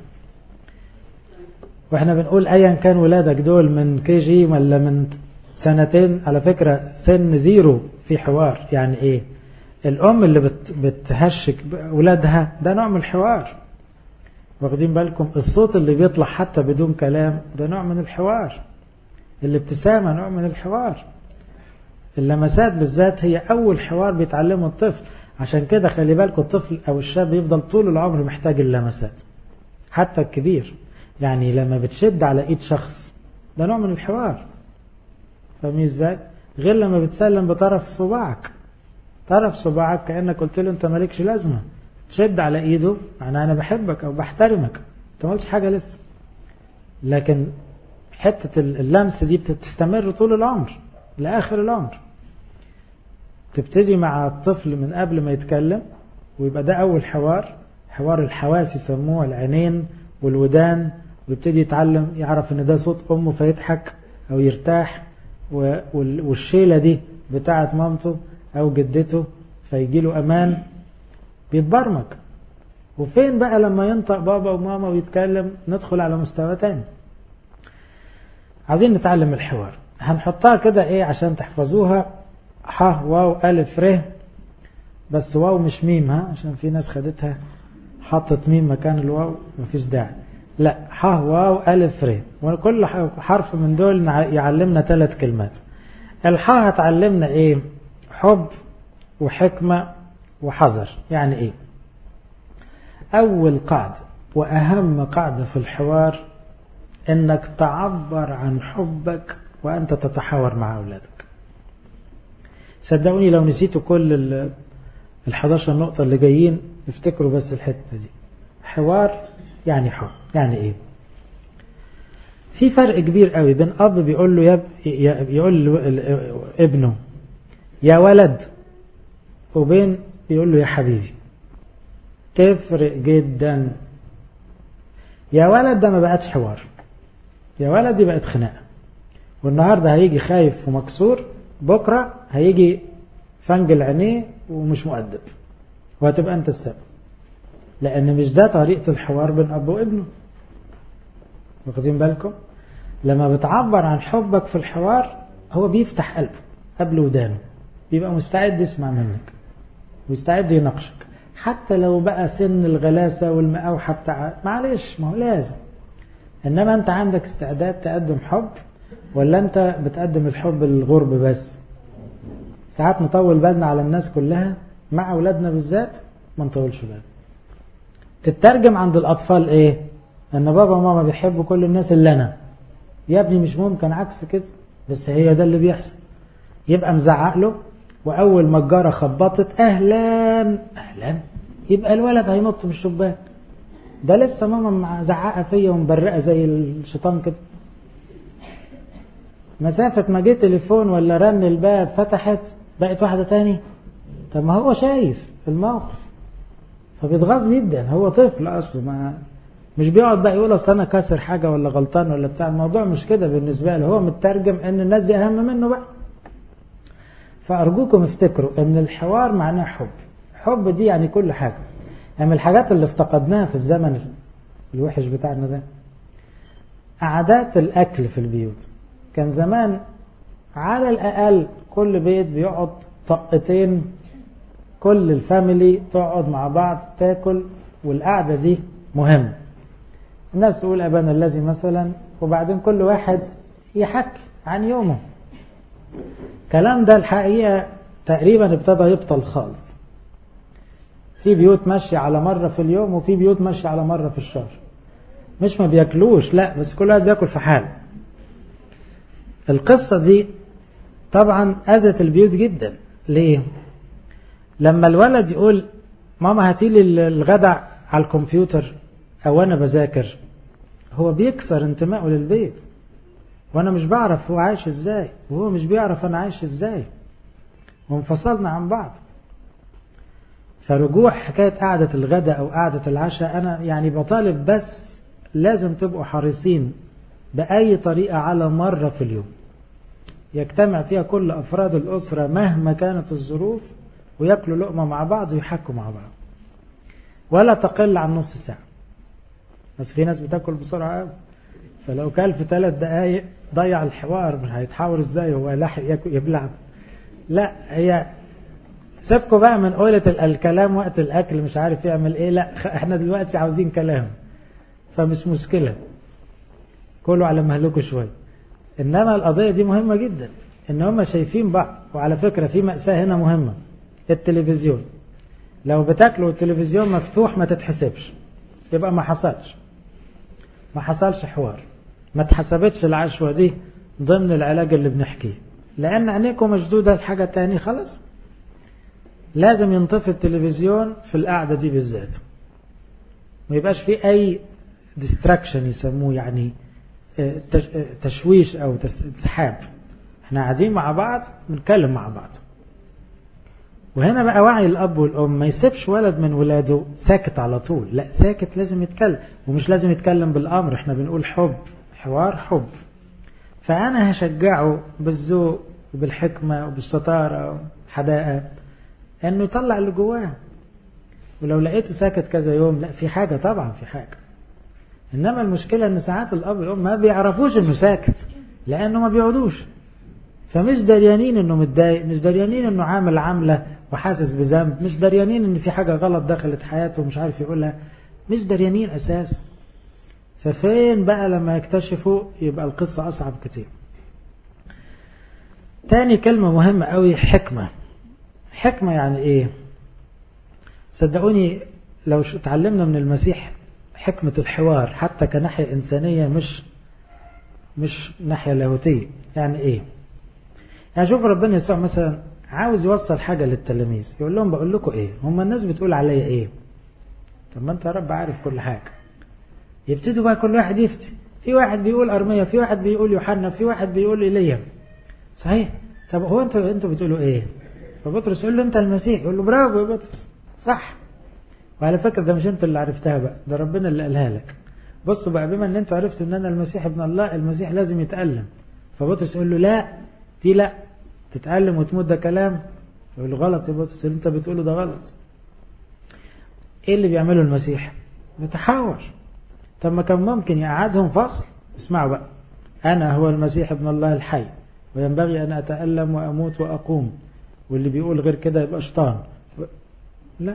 واحنا بنقول ايا كان ولادك دول من كي جي ولا من سنتين على فكرة سن زيرو في حوار يعني ايه الام اللي بت بتهشك اولادها ده نوع من الحوار واخدين بالكم الصوت اللي بيطلع حتى بدون كلام ده نوع من الحوار الابتسامة نوع من الحوار اللمسات بالذات هي أول حوار بيتعلمه الطفل عشان كده خلي بالكم الطفل أو الشاب يفضل طول العمر محتاج اللمسات حتى الكبير يعني لما بتشد على إيد شخص ده نوع من الحوار فاهمين ازاي؟ غير لما بتسلم بطرف صباعك طرف صباعك كأنك قلت له أنت مالكش لازمة تشد على إيده معناه أنا بحبك أو بحترمك أنت ما قلتش حاجة لسه لكن حتة اللمس دي بتستمر طول العمر لآخر العمر تبتدي مع الطفل من قبل ما يتكلم ويبقى ده أول حوار حوار الحواس يسموه العينين والودان ويبتدي يتعلم يعرف ان ده صوت امه فيضحك او يرتاح والشيلة دي بتاعت مامته او جدته فيجي له امان بيتبرمج وفين بقى لما ينطق بابا وماما ويتكلم ندخل على مستوى تاني عايزين نتعلم الحوار هنحطها كده ايه عشان تحفظوها ح واو ألف ر بس واو مش ميم ها عشان في ناس خدتها حطت ميم مكان الواو مفيش داعي لا ح واو ألف ر وكل حرف من دول يعلمنا ثلاث كلمات الح هتعلمنا ايه حب وحكمة وحذر يعني ايه اول قاعدة واهم قاعدة في الحوار انك تعبر عن حبك وانت تتحاور مع اولادك صدقوني لو نسيتوا كل ال 11 نقطة اللي جايين افتكروا بس الحتة دي حوار يعني حب يعني ايه في فرق كبير قوي بين اب بيقول له يب يقول له ابنه يا ولد وبين بيقول له يا حبيبي تفرق جدا يا ولد ده ما بقتش حوار يا ولد دي بقت خناقه والنهارده هيجي خايف ومكسور بكره هيجي فنجل عينيه ومش مؤدب وهتبقى انت السبب لان مش ده طريقه الحوار بين اب وابنه واخدين بالكم لما بتعبر عن حبك في الحوار هو بيفتح قلبه قبل ودانه بيبقى مستعد يسمع منك ويستعد يناقشك حتى لو بقى سن الغلاسة والمقاوحة بتاع معلش ما هو لازم انما انت عندك استعداد تقدم حب ولا انت بتقدم الحب للغرب بس ساعات نطول بالنا على الناس كلها مع اولادنا بالذات ما نطولش بالنا تترجم عند الاطفال ايه ان بابا وماما بيحبوا كل الناس اللي انا يا ابني مش ممكن عكس كده بس هي ده اللي بيحصل يبقى مزعق له واول ما الجاره خبطت اهلا اهلا يبقى الولد هينط من الشباك ده لسه ماما زعقه فيا ومبرقه زي الشيطان كده مسافة ما جه تليفون ولا رن الباب فتحت بقت واحدة تاني طب ما هو شايف الموقف فبيتغاظ جدا هو طفل اصله ما مش بيقعد بقى يقول اصل انا كاسر حاجه ولا غلطان ولا بتاع الموضوع مش كده بالنسبه له هو مترجم ان الناس دي اهم منه بقى فارجوكم افتكروا ان الحوار معناه حب حب دي يعني كل حاجه يعني من الحاجات اللي افتقدناها في الزمن الوحش بتاعنا ده عادات الاكل في البيوت كان زمان على الاقل كل بيت بيقعد طقتين كل الفاميلي تقعد مع بعض تاكل والقعده دي مهمه الناس تقول أبانا الذي مثلا وبعدين كل واحد يحكي عن يومه الكلام ده الحقيقة تقريبا ابتدى يبطل خالص في بيوت ماشية على مرة في اليوم وفي بيوت ماشية على مرة في الشهر مش ما بياكلوش لا بس كل واحد بياكل في حاله القصة دي طبعا أذت البيوت جدا ليه لما الولد يقول ماما هاتيلي الغدع على الكمبيوتر او انا بذاكر هو بيكسر انتمائه للبيت وانا مش بعرف هو عايش ازاي وهو مش بيعرف انا عايش ازاي وانفصلنا عن بعض فرجوع حكاية قعدة الغداء أو قعدة العشاء أنا يعني بطالب بس لازم تبقوا حريصين بأي طريقة على مرة في اليوم يجتمع فيها كل أفراد الأسرة مهما كانت الظروف ويأكلوا لقمة مع بعض ويحكوا مع بعض ولا تقل عن نص ساعة بس في ناس بتاكل بسرعة قوي فلو كل في ثلاث دقايق ضيع الحوار مش هيتحاور ازاي هو لاحق ياكل يبلع لا هي سيبكوا بقى من قولة الكلام وقت الأكل مش عارف يعمل إيه لا إحنا دلوقتي عاوزين كلام فمش مشكلة كله على مهلكوا شوية إنما القضية دي مهمة جدا إن هم شايفين بعض وعلى فكرة في مأساة هنا مهمة التلفزيون لو بتاكلوا التلفزيون مفتوح ما تتحسبش يبقى ما حصلش ما حصلش حوار ما اتحسبتش العشوة دي ضمن العلاج اللي بنحكيه لأن عينيكم مشدودة لحاجة تاني خلاص لازم ينطفي التلفزيون في القعدة دي بالذات ما يبقاش في أي ديستراكشن يسموه يعني تشويش أو تسحاب احنا قاعدين مع بعض بنتكلم مع بعض وهنا بقى وعي الأب والأم ما يسيبش ولد من ولاده ساكت على طول لا ساكت لازم يتكلم ومش لازم يتكلم بالأمر احنا بنقول حب حوار حب فأنا هشجعه بالذوق وبالحكمة وبالشطارة وحداقة انه يطلع اللي جواه ولو لقيته ساكت كذا يوم لا في حاجة طبعا في حاجة انما المشكلة ان ساعات الاب والام ما بيعرفوش انه ساكت لانه ما بيقعدوش فمش دريانين انه متضايق مش دريانين انه عامل عاملة وحاسس بذنب مش دريانين ان في حاجة غلط دخلت حياته ومش عارف يقولها مش دريانين اساسا ففين بقى لما يكتشفوا يبقى القصة اصعب كتير تاني كلمة مهمة قوي حكمة حكمة يعني ايه صدقوني لو اتعلمنا من المسيح حكمة الحوار حتى كناحية إنسانية مش مش ناحية لاهوتية يعني ايه يعني شوف ربنا يسوع مثلا عاوز يوصل حاجة للتلاميذ يقول لهم بقول لكم ايه هم الناس بتقول عليا ايه طب ما انت يا رب عارف كل حاجة يبتدوا بقى كل واحد يفتي في واحد بيقول أرمية في واحد بيقول يوحنا في واحد بيقول إيليا صحيح طب هو انتوا انتوا بتقولوا ايه فبطرس يقول له انت المسيح يقول له برافو يا بطرس صح وعلى فكرة ده مش انت اللي عرفتها بقى ده ربنا اللي قالها لك بصوا بقى بما ان انتوا عرفتوا ان انا المسيح ابن الله المسيح لازم يتألم فبطرس يقول له لا دي لا تتألم وتموت ده كلام يقول له غلط يا بطرس اللي انت بتقوله ده غلط ايه اللي بيعمله المسيح بيتحاور طب ما كان ممكن يقعدهم فصل اسمعوا بقى انا هو المسيح ابن الله الحي وينبغي ان اتألم واموت واقوم واللي بيقول غير كده يبقى شيطان لا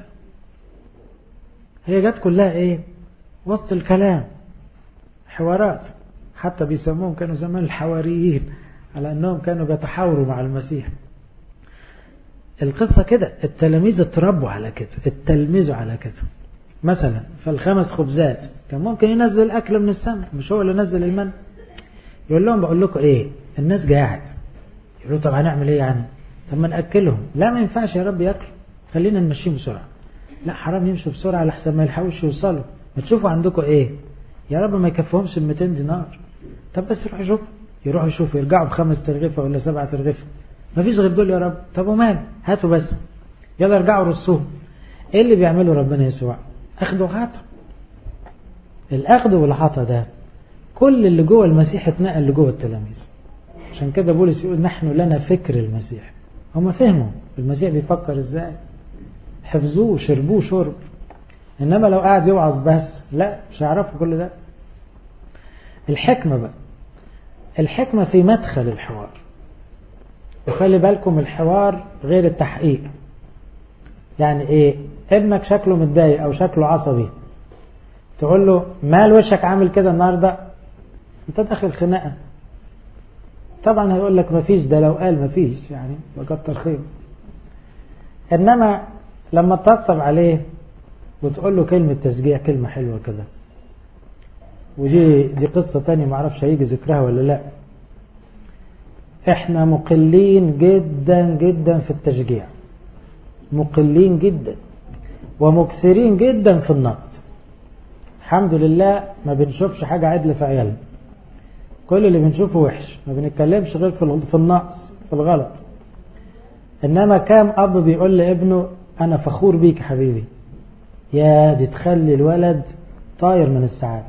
هي جت كلها ايه وسط الكلام حوارات حتى بيسموهم كانوا زمان الحواريين على انهم كانوا بيتحاوروا مع المسيح القصة كده التلاميذ اتربوا على كده اتلمذوا على كده مثلا فالخمس خبزات كان ممكن ينزل اكل من السماء مش هو اللي نزل المن يقول لهم بقول لكم ايه الناس قاعد يقولوا طب هنعمل ايه يعني طب ما ناكلهم لا ما ينفعش يا رب ياكلوا خلينا نمشيهم بسرعه لا حرام يمشوا بسرعه لحسن ما يلحقوش يوصلوا ما تشوفوا عندكم ايه يا رب ما يكفهمش ال 200 دينار طب بس روحوا شوفوا يروحوا يشوفوا يرجعوا بخمس ترغيفه ولا سبعه ترغيفه ما فيش غير دول يا رب طب ومال هاتوا بس يلا ارجعوا رصوهم ايه اللي بيعمله ربنا يسوع اخذ وعطا الاخذ والعطا ده كل اللي جوه المسيح اتنقل لجوه التلاميذ عشان كده بولس يقول نحن لنا فكر المسيح هم فهموا المسيح بيفكر ازاي حفظوه شربوه شرب انما لو قاعد يوعظ بس لا مش هيعرفوا كل ده الحكمة بقى الحكمة في مدخل الحوار وخلي بالكم الحوار غير التحقيق يعني ايه ابنك شكله متضايق او شكله عصبي تقول له مال وشك عامل كده النهارده انت داخل خناقه طبعا هيقول لك مفيش ده لو قال مفيش يعني بكتر خير انما لما تطبطب عليه وتقول له كلمة تشجيع كلمة حلوة كده ودي دي قصة تانية معرفش هيجي ذكرها ولا لا احنا مقلين جدا جدا في التشجيع مقلين جدا ومكثرين جدا في النقد الحمد لله ما بنشوفش حاجة عدل في عيالنا كل اللي بنشوفه وحش ما بنتكلمش غير في النقص في الغلط انما كام اب بيقول لابنه انا فخور بيك حبيبي يا دي تخلي الولد طاير من السعادة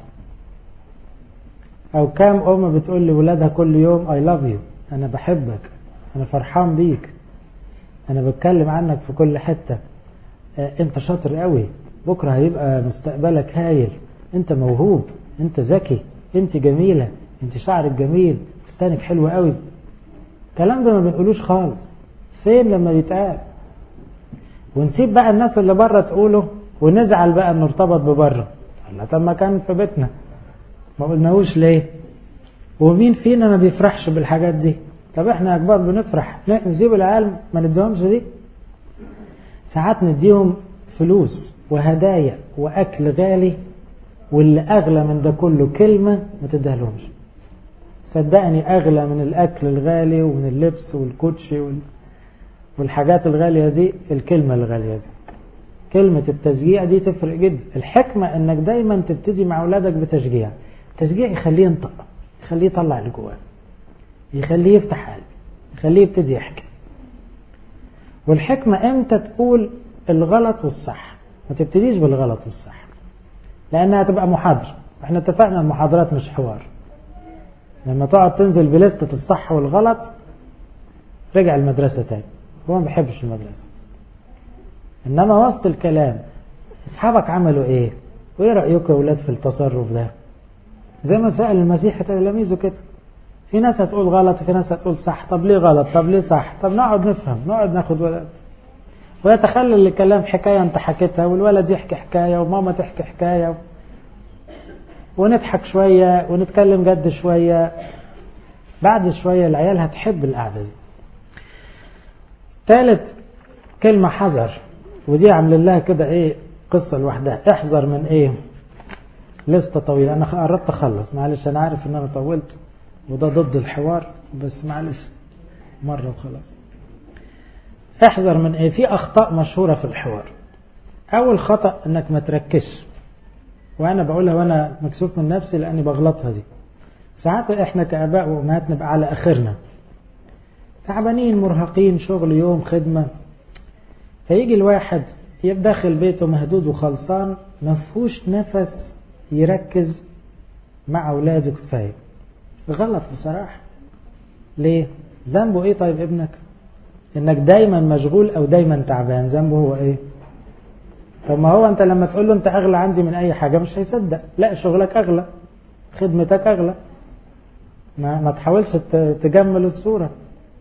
او كام ام بتقول لولادها كل يوم I love you انا بحبك انا فرحان بيك انا بتكلم عنك في كل حتة انت شاطر قوي بكرة هيبقى مستقبلك هايل انت موهوب انت ذكي انت جميلة انت شعرك جميل فستانك حلو قوي الكلام ده ما بنقولوش خالص فين لما يتقال ونسيب بقى الناس اللي بره تقوله ونزعل بقى انه ارتبط ببره الله طب ما كان في بيتنا ما قلناهوش ليه ومين فينا ما بيفرحش بالحاجات دي طب احنا يا كبار بنفرح نسيب العيال ما نديهمش دي ساعات نديهم فلوس وهدايا واكل غالي واللي اغلى من ده كله كلمه ما تديهالهمش صدقني اغلى من الاكل الغالي ومن اللبس والكوتشي وال... والحاجات الغاليه دي الكلمه الغاليه دي كلمة التشجيع دي تفرق جدا الحكمة انك دايما تبتدي مع اولادك بتشجيع تشجيع يخليه ينطق يخليه يطلع اللي جواه يخليه يفتح قلبه يخليه يبتدي يحكي والحكمة امتى تقول الغلط والصح ما تبتديش بالغلط والصح لانها تبقى محاضرة احنا اتفقنا المحاضرات مش حوار لما تقعد تنزل بلستة الصح والغلط رجع المدرسة تاني هو ما بيحبش المدرسة انما وسط الكلام اصحابك عملوا ايه وايه رايكم يا اولاد في التصرف ده زي ما سال المسيح تلاميذه كده في ناس هتقول غلط وفي ناس هتقول صح طب ليه غلط طب ليه صح طب نقعد نفهم نقعد ناخد ولد ويتخلل الكلام حكايه انت حكيتها والولد يحكي حكايه وماما تحكي حكايه ونضحك شويه ونتكلم جد شويه بعد شويه العيال هتحب القعده دي ثالث كلمه حذر ودي عامل لها كده ايه قصة لوحدها احذر من ايه لستة طويلة انا قربت اخلص معلش انا عارف ان انا طولت وده ضد الحوار بس معلش مرة وخلاص احذر من ايه في اخطاء مشهورة في الحوار اول خطأ انك ما تركزش وانا بقولها وانا مكسوف من نفسي لاني بغلطها دي ساعات احنا كاباء وامهات نبقى على اخرنا تعبانين مرهقين شغل يوم خدمه فيجي الواحد يبقى داخل بيته مهدود وخلصان ما فيهوش نفس يركز مع اولاده كفايه غلط بصراحه ليه ذنبه ايه طيب ابنك انك دايما مشغول او دايما تعبان ذنبه هو ايه طب ما هو انت لما تقول له انت اغلى عندي من اي حاجه مش هيصدق لا شغلك اغلى خدمتك اغلى ما, ما تحاولش تجمل الصوره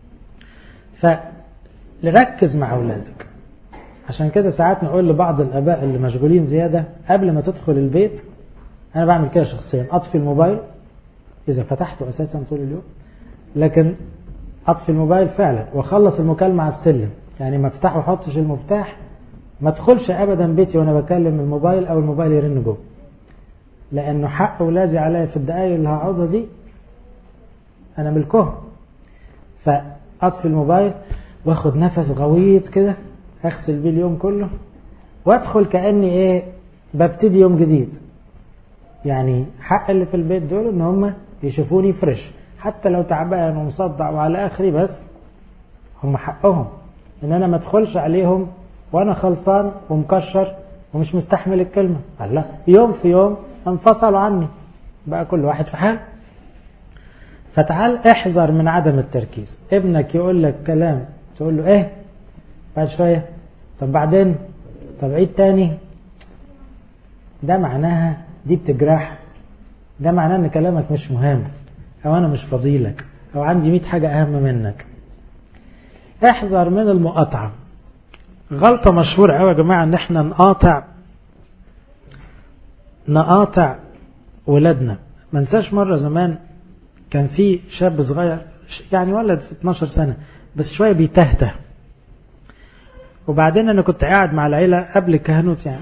فركز مع اولادك عشان كده ساعات نقول لبعض الاباء اللي مشغولين زياده قبل ما تدخل البيت انا بعمل كده شخصيا اطفي الموبايل اذا فتحته اساسا طول اليوم لكن اطفي الموبايل فعلا واخلص المكالمه على السلم يعني ما افتحه واحطش المفتاح ما ادخلش ابدا بيتي وانا بكلم الموبايل او الموبايل يرن جوه لانه حق اولادي عليا في الدقايق اللي هقعدها دي انا ملكهم فاطفي الموبايل واخد نفس غويط كده اغسل بيه اليوم كله وادخل كاني ايه ببتدي يوم جديد يعني حق اللي في البيت دول ان هم يشوفوني فريش حتى لو تعبان ومصدع وعلى اخري بس هم حقهم ان انا ما ادخلش عليهم وانا خلصان ومكشر ومش مستحمل الكلمه الله يوم في يوم انفصلوا عني بقى كل واحد في حال فتعال احذر من عدم التركيز ابنك يقول لك كلام تقول له ايه بعد شوية طب بعدين طب عيد تاني ده معناها دي بتجرح ده معناه ان كلامك مش مهم او انا مش فضيلك او عندي مئة حاجة اهم منك احذر من المقاطعة غلطة مشهورة قوي يا جماعة ان احنا نقاطع نقاطع ولادنا ما انساش مرة زمان كان في شاب صغير يعني ولد في 12 سنة بس شوية بيتهته وبعدين انا كنت قاعد مع العيلة قبل الكهنوت يعني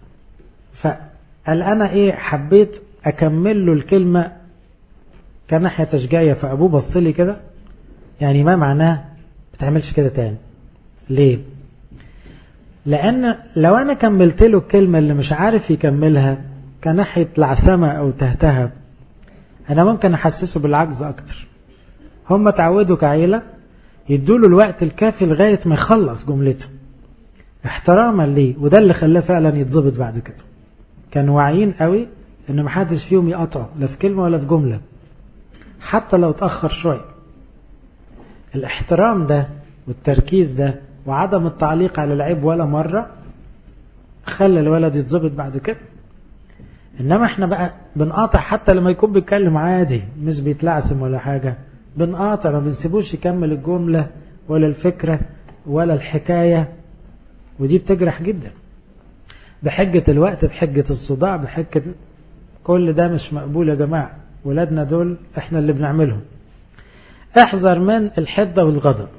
فقال انا ايه حبيت اكمل له الكلمة كناحية تشجيعية فابوه بص لي كده يعني ما معناه ما تعملش كده تاني ليه لان لو انا كملت له الكلمة اللي مش عارف يكملها كناحية العثمة أو تهتهب أنا ممكن أحسسه بالعجز أكتر هم تعودوا كعيلة يدوله الوقت الكافي لغاية ما يخلص جملته احتراما ليه وده اللي خلاه فعلا يتظبط بعد كده كانوا واعيين قوي ان محدش فيهم يقطعه لا في كلمة ولا في جملة حتى لو اتأخر شوية الاحترام ده والتركيز ده وعدم التعليق على العيب ولا مرة خلى الولد يتظبط بعد كده انما احنا بقى بنقاطع حتى لما يكون بيتكلم عادي مش بيتلعثم ولا حاجة بنقاطع ما بنسيبوش يكمل الجملة ولا الفكرة ولا الحكاية ودي بتجرح جدا بحجة الوقت بحجة الصداع بحجة كل ده مش مقبول يا جماعة ولادنا دول احنا اللي بنعملهم احذر من الحدة والغضب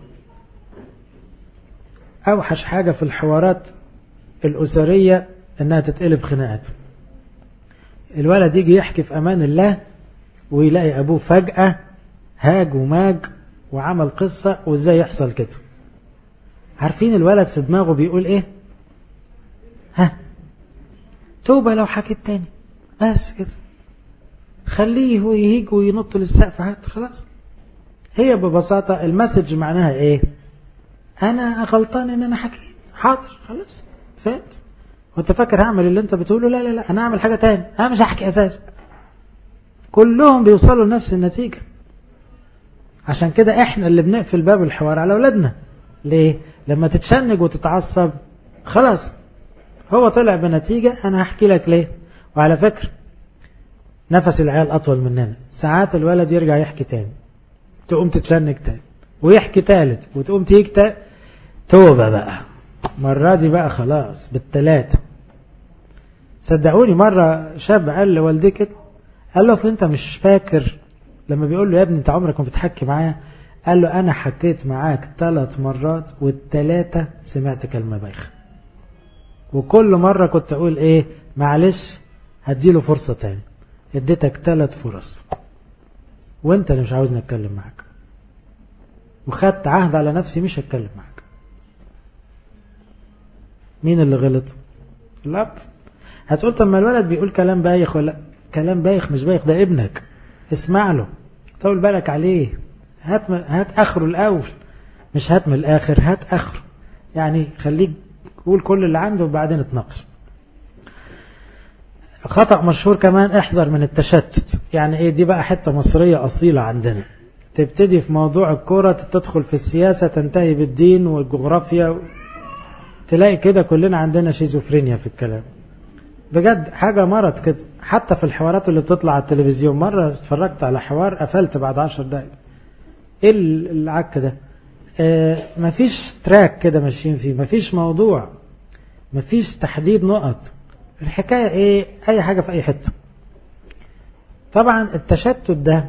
اوحش حاجة في الحوارات الأسرية انها تتقلب خناقات الولد يجي يحكي في امان الله ويلاقي ابوه فجأة هاج وماج وعمل قصة وازاي يحصل كده عارفين الولد في دماغه بيقول ايه ها توبة لو حكيت تاني بس كده خليه هو يهيج وينط للسقف هات خلاص هي ببساطة المسج معناها ايه انا غلطان ان انا حكيت حاضر خلاص فهمت وانت فاكر هعمل اللي انت بتقوله لا لا لا انا هعمل حاجة تاني انا مش هحكي اساسا كلهم بيوصلوا لنفس النتيجة عشان كده احنا اللي بنقفل باب الحوار على اولادنا ليه لما تتشنج وتتعصب خلاص هو طلع بنتيجة انا هحكي لك ليه وعلى فكرة نفس العيال اطول مننا ساعات الولد يرجع يحكي تاني تقوم تتشنج تاني ويحكي تالت وتقوم تيجي تالت توبة بقى مرة دي بقى خلاص بالتلاتة صدقوني مرة شاب قال لوالدي كده قال له انت مش فاكر لما بيقول له يا ابني انت عمرك ما بتحكي معايا قال له انا حكيت معاك ثلاث مرات والثلاثة سمعت كلمة بايخة وكل مرة كنت اقول ايه معلش هديله فرصة تاني اديتك ثلاث فرص وانت اللي مش عاوزني اتكلم معاك وخدت عهد على نفسي مش هتكلم معاك مين اللي غلط الاب هتقول طب ما الولد بيقول كلام بايخ ولا كلام بايخ مش بايخ ده ابنك اسمع له طول بالك عليه هات هات اخره الاول مش هات من الاخر هات اخره يعني خليك قول كل اللي عنده وبعدين اتناقش خطأ مشهور كمان احذر من التشتت يعني ايه دي بقى حتة مصرية اصيلة عندنا تبتدي في موضوع الكرة تدخل في السياسة تنتهي بالدين والجغرافيا تلاقي كده كلنا عندنا شيزوفرينيا في الكلام بجد حاجة مرض كده حتى في الحوارات اللي بتطلع على التلفزيون مرة اتفرجت على حوار قفلت بعد عشر دقايق ايه العك ده اه مفيش تراك كده ماشيين فيه مفيش موضوع مفيش تحديد نقط الحكاية ايه اي حاجة في اي حتة طبعا التشتت ده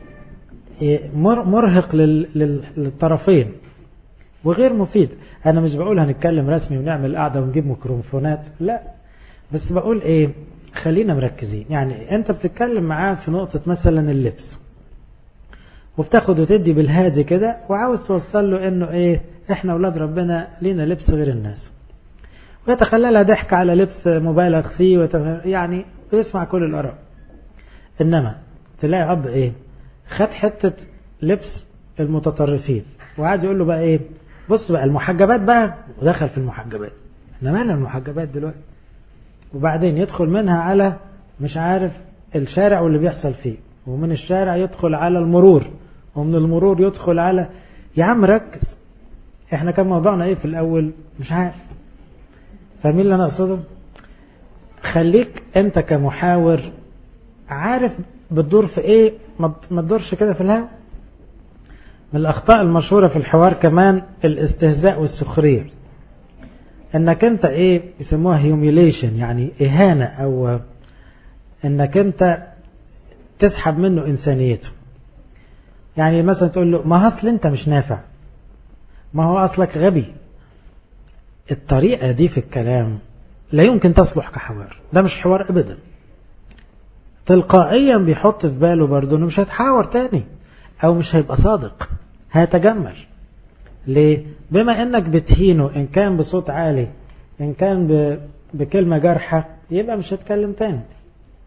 مرهق للطرفين وغير مفيد انا مش بقول هنتكلم رسمي ونعمل قعدة ونجيب ميكروفونات لا بس بقول ايه خلينا مركزين يعني انت بتتكلم معاه في نقطة مثلا اللبس وبتاخد وتدي بالهادي كده وعاوز توصل له انه ايه احنا اولاد ربنا لينا لبس غير الناس ويتخللها ضحك على لبس مبالغ فيه وتف... يعني بيسمع كل الاراء انما تلاقي اب ايه خد حتة لبس المتطرفين وقعد يقول له بقى ايه بص بقى المحجبات بقى ودخل في المحجبات احنا مالنا المحجبات دلوقتي وبعدين يدخل منها على مش عارف الشارع واللي بيحصل فيه ومن الشارع يدخل على المرور ومن المرور يدخل على يا عم ركز احنا كان موضوعنا ايه في الاول مش عارف فاهمين اللي انا اقصده خليك انت كمحاور عارف بتدور في ايه ما تدورش كده في الهوا من الاخطاء المشهورة في الحوار كمان الاستهزاء والسخرية انك انت ايه يسموها هيوميليشن يعني اهانة او انك انت تسحب منه انسانيته يعني مثلا تقول له ما اصل انت مش نافع ما هو اصلك غبي الطريقة دي في الكلام لا يمكن تصلح كحوار ده مش حوار ابدا تلقائيا بيحط في باله برضه انه مش هيتحاور تاني او مش هيبقى صادق هيتجمل ليه بما انك بتهينه ان كان بصوت عالي ان كان ب... بكلمة جارحة يبقى مش هتكلم تاني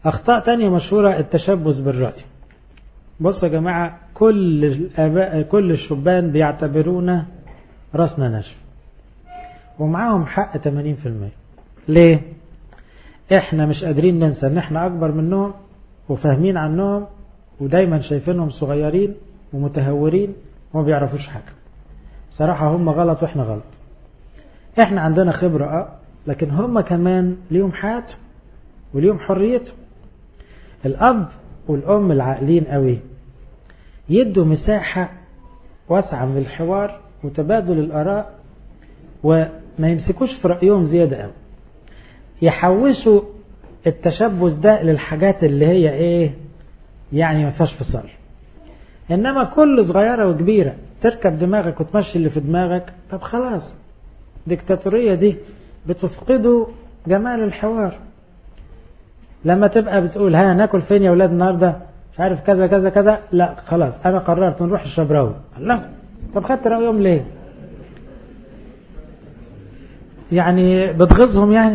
أخطاء تانية مشهورة التشبث بالرأي بصوا يا جماعة كل الآباء كل الشبان بيعتبرونا راسنا نشف ومعاهم حق 80% ليه؟ احنا مش قادرين ننسى ان احنا اكبر منهم وفاهمين عنهم ودايما شايفينهم صغيرين ومتهورين وما بيعرفوش حاجة صراحة هم غلط واحنا غلط احنا عندنا خبرة اه لكن هم كمان ليهم حياتهم وليهم حريتهم الاب والام العاقلين قوي يدوا مساحة واسعة من الحوار وتبادل الآراء وما يمسكوش في رأيهم زيادة قوي يحوشوا التشبث ده للحاجات اللي هي ايه يعني ما فيهاش فصال انما كل صغيرة وكبيرة تركب دماغك وتمشي اللي في دماغك طب خلاص ديكتاتورية دي بتفقدوا جمال الحوار لما تبقى بتقول ها ناكل فين يا اولاد النهارده مش عارف كذا كذا كذا لا خلاص انا قررت نروح الشبراوي الله طب خدت رايهم ليه يعني بتغيظهم يعني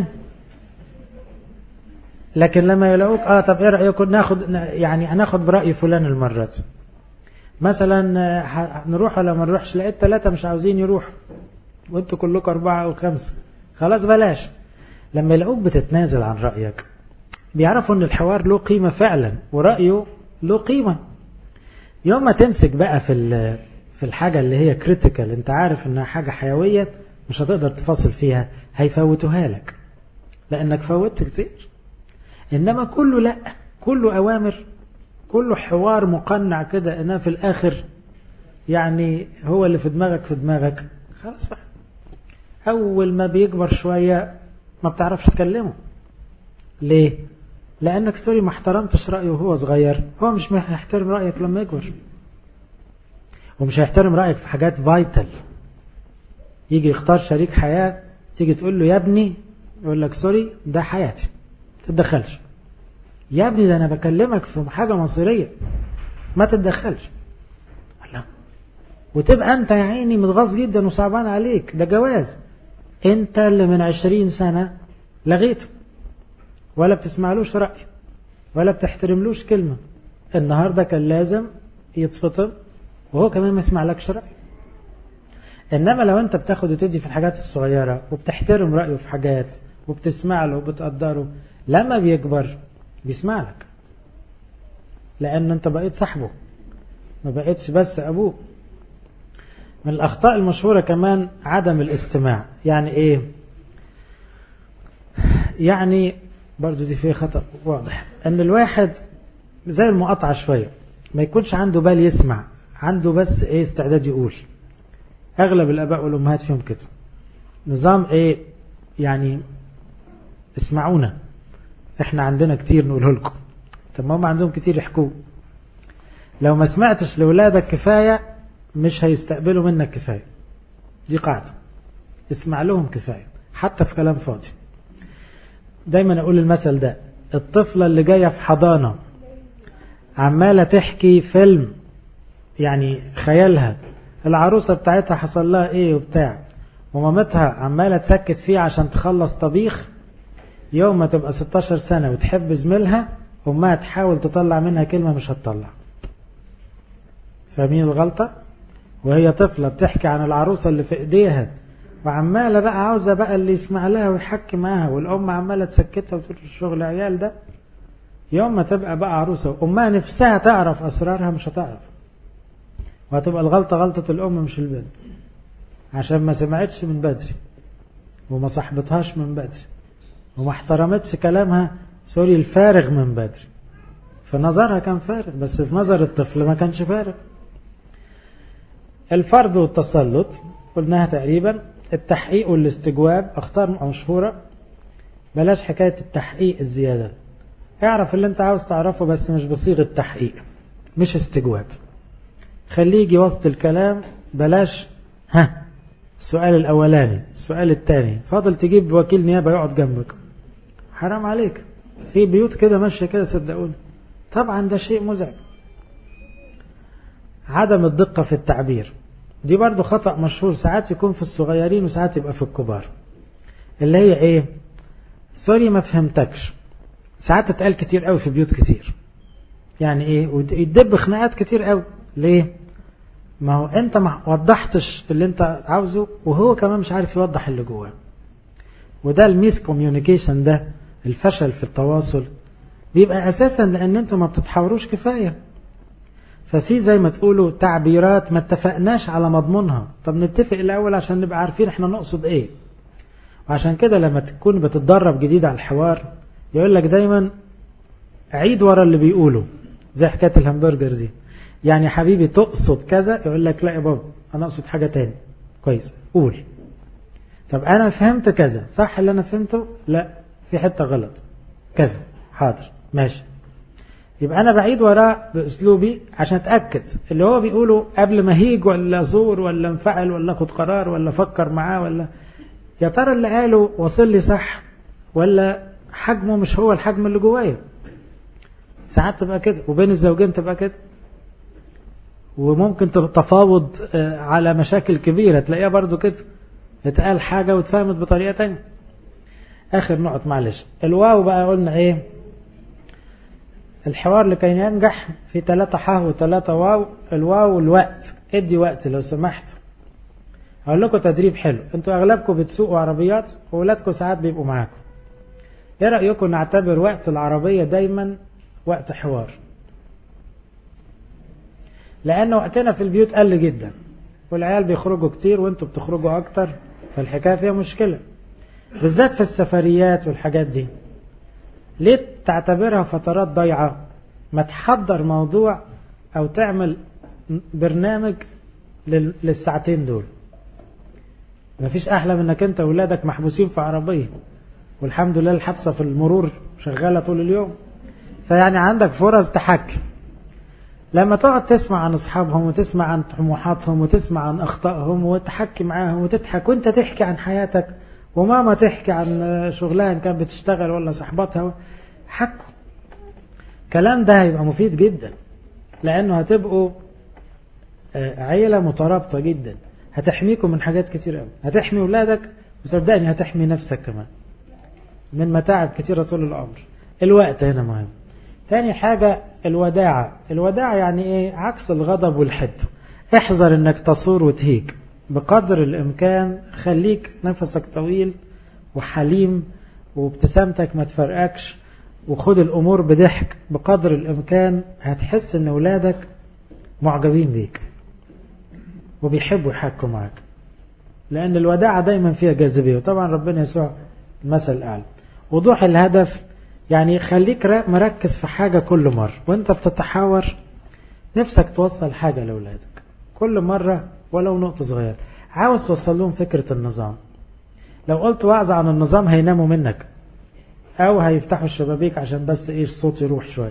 لكن لما يلاقوك اه طب ايه رايكم ناخد يعني هناخد براي فلان المره دي مثلا نروح ولا ما نروحش لقيت ثلاثه مش عاوزين يروحوا وانتوا كلكم اربعه او خمسه خلاص بلاش لما يلاقوك بتتنازل عن رايك بيعرفوا ان الحوار له قيمه فعلا ورايه له قيمه يوم ما تمسك بقى في في الحاجه اللي هي كريتيكال انت عارف انها حاجه حيويه مش هتقدر تفاصل فيها هيفوتوها لك لانك فوتت كتير انما كله لا كله اوامر كله حوار مقنع كده انها في الاخر يعني هو اللي في دماغك في دماغك خلاص بقى اول ما بيكبر شويه ما بتعرفش تكلمه ليه لانك سوري ما احترمتش رايه وهو صغير هو مش هيحترم رايك لما يكبر ومش هيحترم رايك في حاجات فايتال يجي يختار شريك حياه تيجي تقول له يا ابني يقول لك سوري ده حياتي تتدخلش يا ابني ده انا بكلمك في حاجه مصيريه ما تتدخلش الله وتبقى انت يا عيني متغاظ جدا وصعبان عليك ده جواز انت اللي من عشرين سنه لغيته ولا بتسمعلوش رأي ولا بتحترملوش كلمة النهاردة كان لازم يتفطر وهو كمان ما يسمعلكش رأي إنما لو أنت بتاخد وتدي في الحاجات الصغيرة وبتحترم رأيه في حاجات وبتسمع له وبتقدره لما بيكبر بيسمع لك لأن أنت بقيت صاحبه ما بقيتش بس أبوه من الأخطاء المشهورة كمان عدم الاستماع يعني إيه يعني برضو دي فيه خطأ واضح ان الواحد زي المقاطعة شوية ما يكونش عنده بال يسمع عنده بس ايه استعداد يقول اغلب الاباء والامهات فيهم كده نظام ايه يعني اسمعونا احنا عندنا كتير نقوله لكم طب ما هم عندهم كتير يحكوه لو ما سمعتش لولادك كفاية مش هيستقبلوا منك كفاية دي قاعدة اسمع لهم كفاية حتى في كلام فاضي دايما اقول المثل ده الطفلة اللي جاية في حضانة عمالة تحكي فيلم يعني خيالها العروسة بتاعتها حصل لها ايه وبتاع ومامتها عمالة تسكت فيه عشان تخلص طبيخ يوم ما تبقى 16 سنة وتحب زميلها امها تحاول تطلع منها كلمة مش هتطلع فاهمين الغلطة وهي طفلة بتحكي عن العروسة اللي في ايديها وعمالة بقى عاوزة بقى اللي يسمع لها ويحكي معاها والأم عمالة تسكتها وتقول الشغل عيال ده يوم ما تبقى بقى عروسة وأمها نفسها تعرف أسرارها مش هتعرف وهتبقى الغلطة غلطة الأم مش البنت عشان ما سمعتش من بدري وما صاحبتهاش من بدري وما احترمتش كلامها سوري الفارغ من بدري في نظرها كان فارغ بس في نظر الطفل ما كانش فارغ الفرض والتسلط قلناها تقريبا التحقيق والاستجواب اختار مشهورة بلاش حكاية التحقيق الزيادة اعرف اللي انت عاوز تعرفه بس مش بصيغة تحقيق مش استجواب خليه يجي وسط الكلام بلاش ها السؤال الاولاني السؤال الثاني فاضل تجيب وكيل نيابة يقعد جنبك حرام عليك في بيوت كده ماشية كده صدقوني طبعا ده شيء مزعج عدم الدقة في التعبير دي برضو خطأ مشهور ساعات يكون في الصغيرين وساعات يبقى في الكبار اللي هي ايه سوري ما فهمتكش ساعات تتقال كتير قوي في بيوت كتير يعني ايه ويدب خناقات كتير قوي ليه ما هو انت ما وضحتش اللي انت عاوزه وهو كمان مش عارف يوضح اللي جواه وده الميس كوميونيكيشن ده الفشل في التواصل بيبقى اساسا لان انتوا ما بتتحاوروش كفايه ففي زي ما تقولوا تعبيرات ما اتفقناش على مضمونها طب نتفق الاول عشان نبقى عارفين احنا نقصد ايه وعشان كده لما تكون بتتدرب جديد على الحوار يقول لك دايما عيد ورا اللي بيقوله زي حكايه الهمبرجر دي يعني يا حبيبي تقصد كذا يقول لك لا يا بابا انا اقصد حاجه تاني كويس قول طب انا فهمت كذا صح اللي انا فهمته لا في حته غلط كذا حاضر ماشي يبقى انا بعيد وراه باسلوبي عشان اتاكد اللي هو بيقوله قبل ما هيج ولا زور ولا انفعل ولا اخد قرار ولا افكر معاه ولا يا ترى اللي قاله وصل لي صح ولا حجمه مش هو الحجم اللي جوايا ساعات تبقى كده وبين الزوجين تبقى كده وممكن تفاوض على مشاكل كبيرة تلاقيها برضو كده اتقال حاجة واتفهمت بطريقة تانية اخر نقط معلش الواو بقى قلنا ايه الحوار لكي ينجح في ثلاثة ح وثلاثة واو الواو الوقت ادي وقت لو سمحت هقول لكم تدريب حلو انتوا اغلبكم بتسوقوا عربيات واولادكم ساعات بيبقوا معاكم ايه رأيكم نعتبر وقت العربية دايما وقت حوار لان وقتنا في البيوت قل جدا والعيال بيخرجوا كتير وانتوا بتخرجوا اكتر فالحكاية فيها مشكلة بالذات في السفريات والحاجات دي ليه تعتبرها فترات ضيعة ما تحضر موضوع او تعمل برنامج للساعتين دول مفيش احلى من انك انت واولادك محبوسين في عربية والحمد لله الحبسة في المرور شغالة طول اليوم فيعني عندك فرص تحكي لما تقعد تسمع عن اصحابهم وتسمع عن طموحاتهم وتسمع عن اخطائهم وتحكي معاهم وتضحك وانت تحكي عن حياتك وماما تحكي عن شغلها ان كانت بتشتغل ولا صاحباتها حكوا الكلام ده هيبقى مفيد جدا لانه هتبقوا عيلة مترابطة جدا هتحميكم من حاجات كتير قوي هتحمي ولادك وصدقني هتحمي نفسك كمان من متاعب كتيرة طول العمر الوقت هنا مهم تاني حاجة الوداعة الوداعة يعني ايه عكس الغضب والحد احذر انك تصور وتهيك بقدر الامكان خليك نفسك طويل وحليم وابتسامتك ما تفرقكش وخد الامور بضحك بقدر الامكان هتحس ان ولادك معجبين بيك وبيحبوا يحكوا معاك لان الوداعة دايما فيها جاذبية وطبعا ربنا يسوع المثل الاعلى وضوح الهدف يعني خليك مركز في حاجة كل مرة وانت بتتحاور نفسك توصل حاجة لأولادك كل مرة ولو نقطة صغيرة عاوز توصل لهم فكرة النظام لو قلت وعظ عن النظام هيناموا منك او هيفتحوا الشبابيك عشان بس ايه الصوت يروح شوية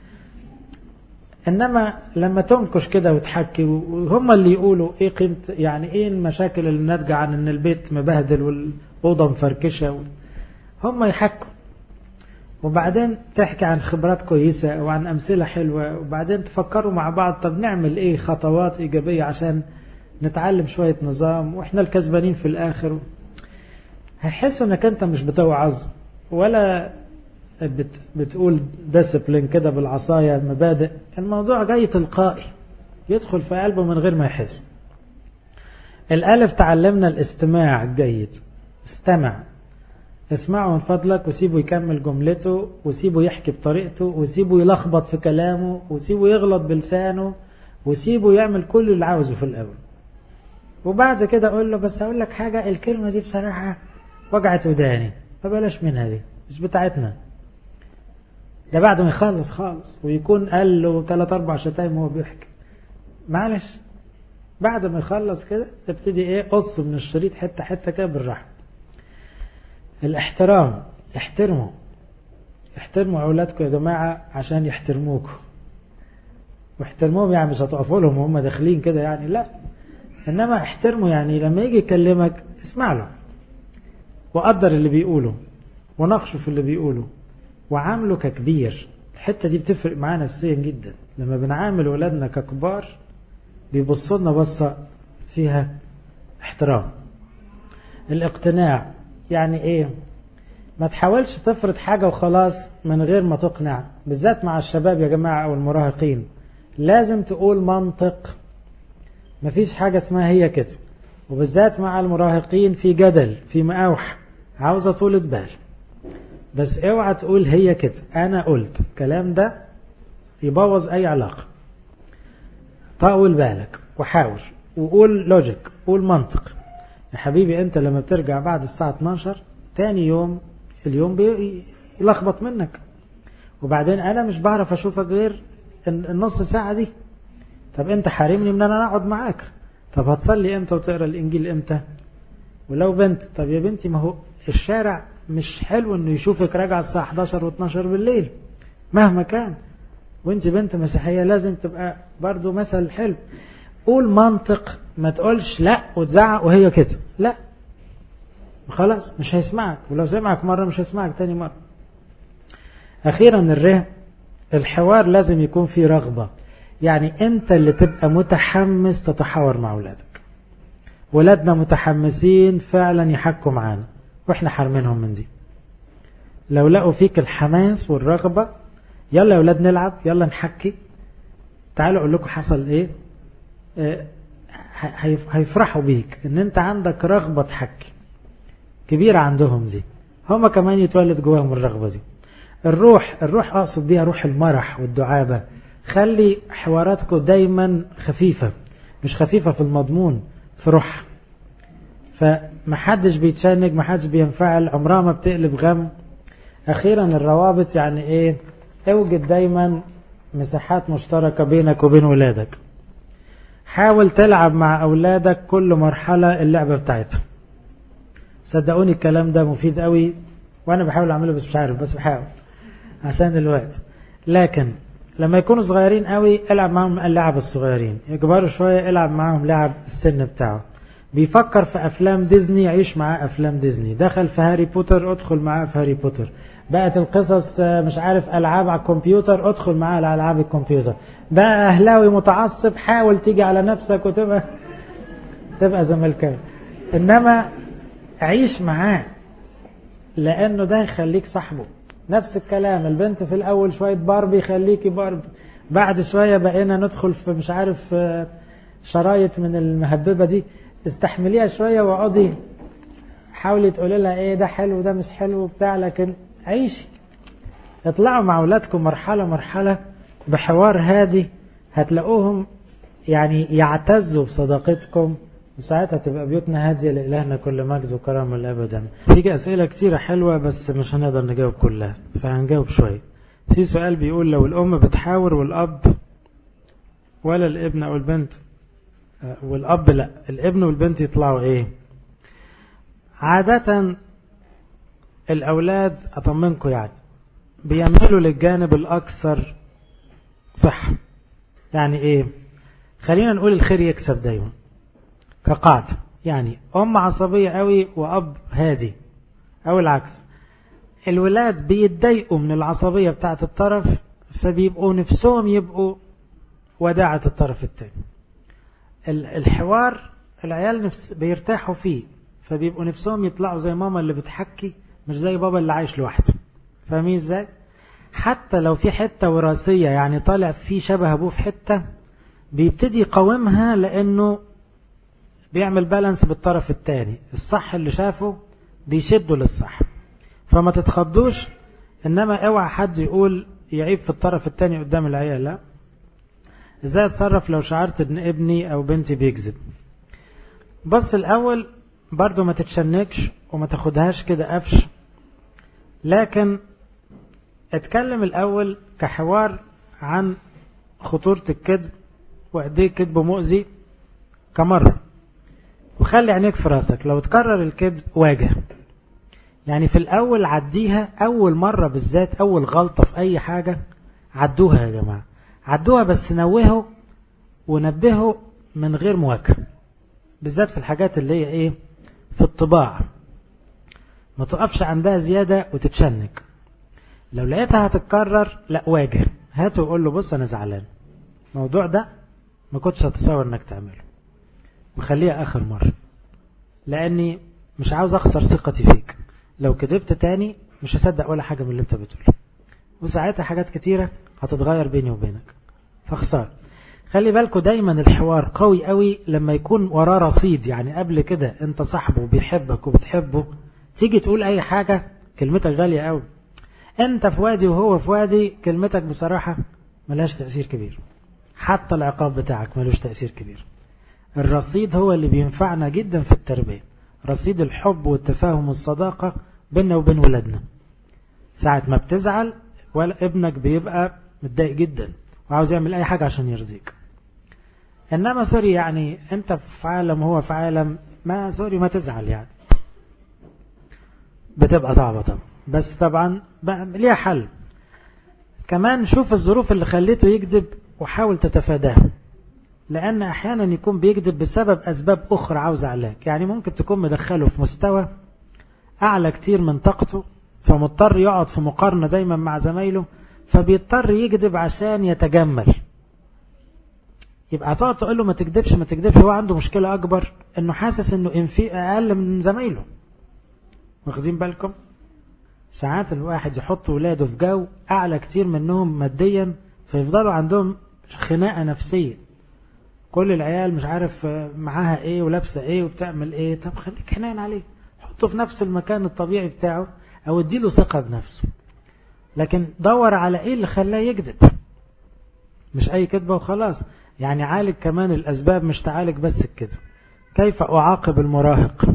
انما لما تنكش كده وتحكي وهم اللي يقولوا ايه قيمة يعني ايه المشاكل اللي ناتجة عن ان البيت مبهدل والاوضه مفركشه هم يحكوا وبعدين تحكي عن خبرات كويسة وعن أمثلة حلوة وبعدين تفكروا مع بعض طب نعمل إيه خطوات إيجابية عشان نتعلم شوية نظام وإحنا الكسبانين في الآخر هيحسوا إنك أنت مش بتوعظ ولا بت بتقول ديسبلين كده بالعصاية مبادئ الموضوع جاي تلقائي يدخل في قلبه من غير ما يحس الألف تعلمنا الاستماع الجيد استمع اسمعه من فضلك وسيبه يكمل جملته وسيبه يحكي بطريقته وسيبه يلخبط في كلامه وسيبه يغلط بلسانه وسيبه يعمل كل اللي عاوزه في الأول وبعد كده أقول له بس أقول لك حاجة الكلمة دي بصراحة وجعت وداني فبلاش منها دي مش بتاعتنا ده بعد ما يخلص خالص ويكون قال له ثلاث أربع شتايم وهو بيحكي معلش بعد ما يخلص كده تبتدي ايه قص من الشريط حتة حتة كده بالراحة الاحترام احترموا احترموا اولادكم يا جماعة عشان يحترموكم واحترموهم يعني مش هتقفوا لهم وهم داخلين كده يعني لا انما احترموا يعني لما يجي يكلمك اسمع له وقدر اللي بيقوله وناقشه في اللي بيقوله وعامله ككبير الحتة دي بتفرق معانا نفسيا جدا لما بنعامل ولادنا ككبار بيبصوا لنا بصة فيها احترام الاقتناع يعني ايه ما تحاولش تفرض حاجة وخلاص من غير ما تقنع بالذات مع الشباب يا جماعة أو المراهقين لازم تقول منطق مفيش حاجة اسمها هي كده وبالذات مع المراهقين في جدل في مقاوح عاوزة طولة بال بس اوعى تقول هي كده انا قلت الكلام ده يبوظ اي علاقة طول بالك وحاول وقول لوجيك قول منطق يا حبيبي انت لما بترجع بعد الساعة 12 تاني يوم اليوم بيلخبط منك وبعدين انا مش بعرف اشوفك غير النص ساعة دي طب انت حارمني من انا اقعد معاك طب هتصلي امتى وتقرا الانجيل امتى ولو بنت طب يا بنتي ما هو الشارع مش حلو انه يشوفك راجعه الساعه 11 و12 بالليل مهما كان وانت بنت مسيحيه لازم تبقى برضو مثل حلو قول منطق ما تقولش لا وتزعق وهي كده لا خلاص مش هيسمعك ولو سمعك مرة مش هيسمعك تاني مرة أخيرا الره الحوار لازم يكون فيه رغبة يعني أنت اللي تبقى متحمس تتحاور مع أولادك ولادنا متحمسين فعلا يحكوا معانا واحنا حارمينهم من دي لو لقوا فيك الحماس والرغبة يلا يا ولاد نلعب يلا نحكي تعالوا اقول لكم حصل ايه اه هيفرحوا بيك ان انت عندك رغبة تحكي كبيرة عندهم دي هما كمان يتولد جواهم الرغبة دي الروح الروح اقصد بيها روح المرح والدعابة خلي حواراتكم دايما خفيفة مش خفيفة في المضمون في روح فمحدش بيتشنج محدش بينفعل عمرها ما بتقلب غم اخيرا الروابط يعني ايه اوجد دايما مساحات مشتركة بينك وبين ولادك حاول تلعب مع اولادك كل مرحلة اللعبة بتاعتها صدقوني الكلام ده مفيد قوي وانا بحاول اعمله بس مش عارف بس بحاول عشان الوقت لكن لما يكونوا صغيرين قوي العب معاهم اللعب الصغيرين يكبروا شوية العب معاهم لعب السن بتاعه بيفكر في افلام ديزني يعيش معاه افلام ديزني دخل في هاري بوتر ادخل معاه في هاري بوتر بقت القصص مش عارف العاب على الكمبيوتر ادخل معاه على العاب الكمبيوتر بقى اهلاوي متعصب حاول تيجي على نفسك وتبقى تبقى زملكاوي انما عيش معاه لانه ده يخليك صاحبه نفس الكلام البنت في الاول شويه باربي خليكي باربي بعد شويه بقينا ندخل في مش عارف شرايط من المهببه دي استحمليها شويه واقعدي حاولي تقولي لها ايه ده حلو ده مش حلو بتاع لكن عيشي اطلعوا مع اولادكم مرحله مرحله بحوار هادي هتلاقوهم يعني يعتزوا بصداقتكم وساعتها تبقى بيوتنا هادية لإلهنا كل مجد وكرم الأبدا تيجي أسئلة كتيرة حلوة بس مش هنقدر نجاوب كلها فهنجاوب شوية في سؤال بيقول لو الأم بتحاور والأب ولا الابن أو البنت والأب لا الابن والبنت يطلعوا إيه عادة الأولاد أطمنكم يعني بيميلوا للجانب الأكثر صح يعني إيه خلينا نقول الخير يكسب دايما كقاعدة يعني أم عصبية قوي وأب هادي أو العكس الولاد بيتضايقوا من العصبية بتاعة الطرف فبيبقوا نفسهم يبقوا وداعة الطرف التاني الحوار العيال نفس بيرتاحوا فيه فبيبقوا نفسهم يطلعوا زي ماما اللي بتحكي مش زي بابا اللي عايش لوحده فاهمين ازاي حتى لو في حتة وراثية يعني طالع فيه شبه ابوه في حتة بيبتدي يقاومها لانه بيعمل بالانس بالطرف الثاني الصح اللي شافه بيشده للصح فما تتخضوش انما اوعى حد يقول يعيب في الطرف الثاني قدام العيال لا ازاي اتصرف لو شعرت ان ابني او بنتي بيكذب بص الاول برضو ما تتشنكش وما تاخدهاش كده قفش لكن اتكلم الاول كحوار عن خطورة الكذب وقد ايه الكذب مؤذي كمرة وخلي عينيك في راسك لو تكرر الكذب واجه يعني في الاول عديها اول مرة بالذات اول غلطة في اي حاجة عدوها يا جماعة عدوها بس نوهوا ونبهوا من غير مواجهة بالذات في الحاجات اللي هي ايه في الطباع ما تقفش عندها زيادة وتتشنك لو لقيتها هتتكرر لا واجه هاته وقول له بص انا زعلان الموضوع ده ما كنتش هتصور انك تعمله وخليها اخر مرة لاني مش عاوز اخسر ثقتي فيك لو كذبت تاني مش هصدق ولا حاجة من اللي انت بتقوله وساعتها حاجات كتيرة هتتغير بيني وبينك فخسار خلي بالكوا دايما الحوار قوي قوي لما يكون وراه رصيد يعني قبل كده انت صاحبه وبيحبك وبتحبه تيجي تقول اي حاجة كلمتك غالية قوي انت في وادي وهو في وادي كلمتك بصراحة ملهاش تأثير كبير حتى العقاب بتاعك ملوش تأثير كبير الرصيد هو اللي بينفعنا جدا في التربية رصيد الحب والتفاهم والصداقة بيننا وبين ولادنا ساعة ما بتزعل ولا ابنك بيبقى متضايق جدا وعاوز يعمل اي حاجة عشان يرضيك انما سوري يعني انت في عالم وهو في عالم ما سوري ما تزعل يعني بتبقى صعبة طبعا بس طبعا ليها حل كمان شوف الظروف اللي خليته يكذب وحاول تتفاداها لأن أحيانا يكون بيكذب بسبب أسباب أخرى عاوز عليك يعني ممكن تكون مدخله في مستوى أعلى كتير من طاقته فمضطر يقعد في مقارنة دايما مع زمايله فبيضطر يكذب عشان يتجمل يبقى هتقعد تقول له ما تكذبش ما تكذبش هو عنده مشكلة أكبر إنه حاسس إنه إنفي أقل من زمايله واخدين بالكم ساعات الواحد يحط ولاده في جو أعلى كتير منهم ماديا فيفضلوا عندهم خناقة نفسية كل العيال مش عارف معاها ايه ولابسة ايه وبتعمل ايه طب خليك حنين عليه حطه في نفس المكان الطبيعي بتاعه او اديله ثقة بنفسه لكن دور على ايه اللي خلاه يكذب مش اي كذبة وخلاص يعني عالج كمان الاسباب مش تعالج بس الكذب كيف اعاقب المراهق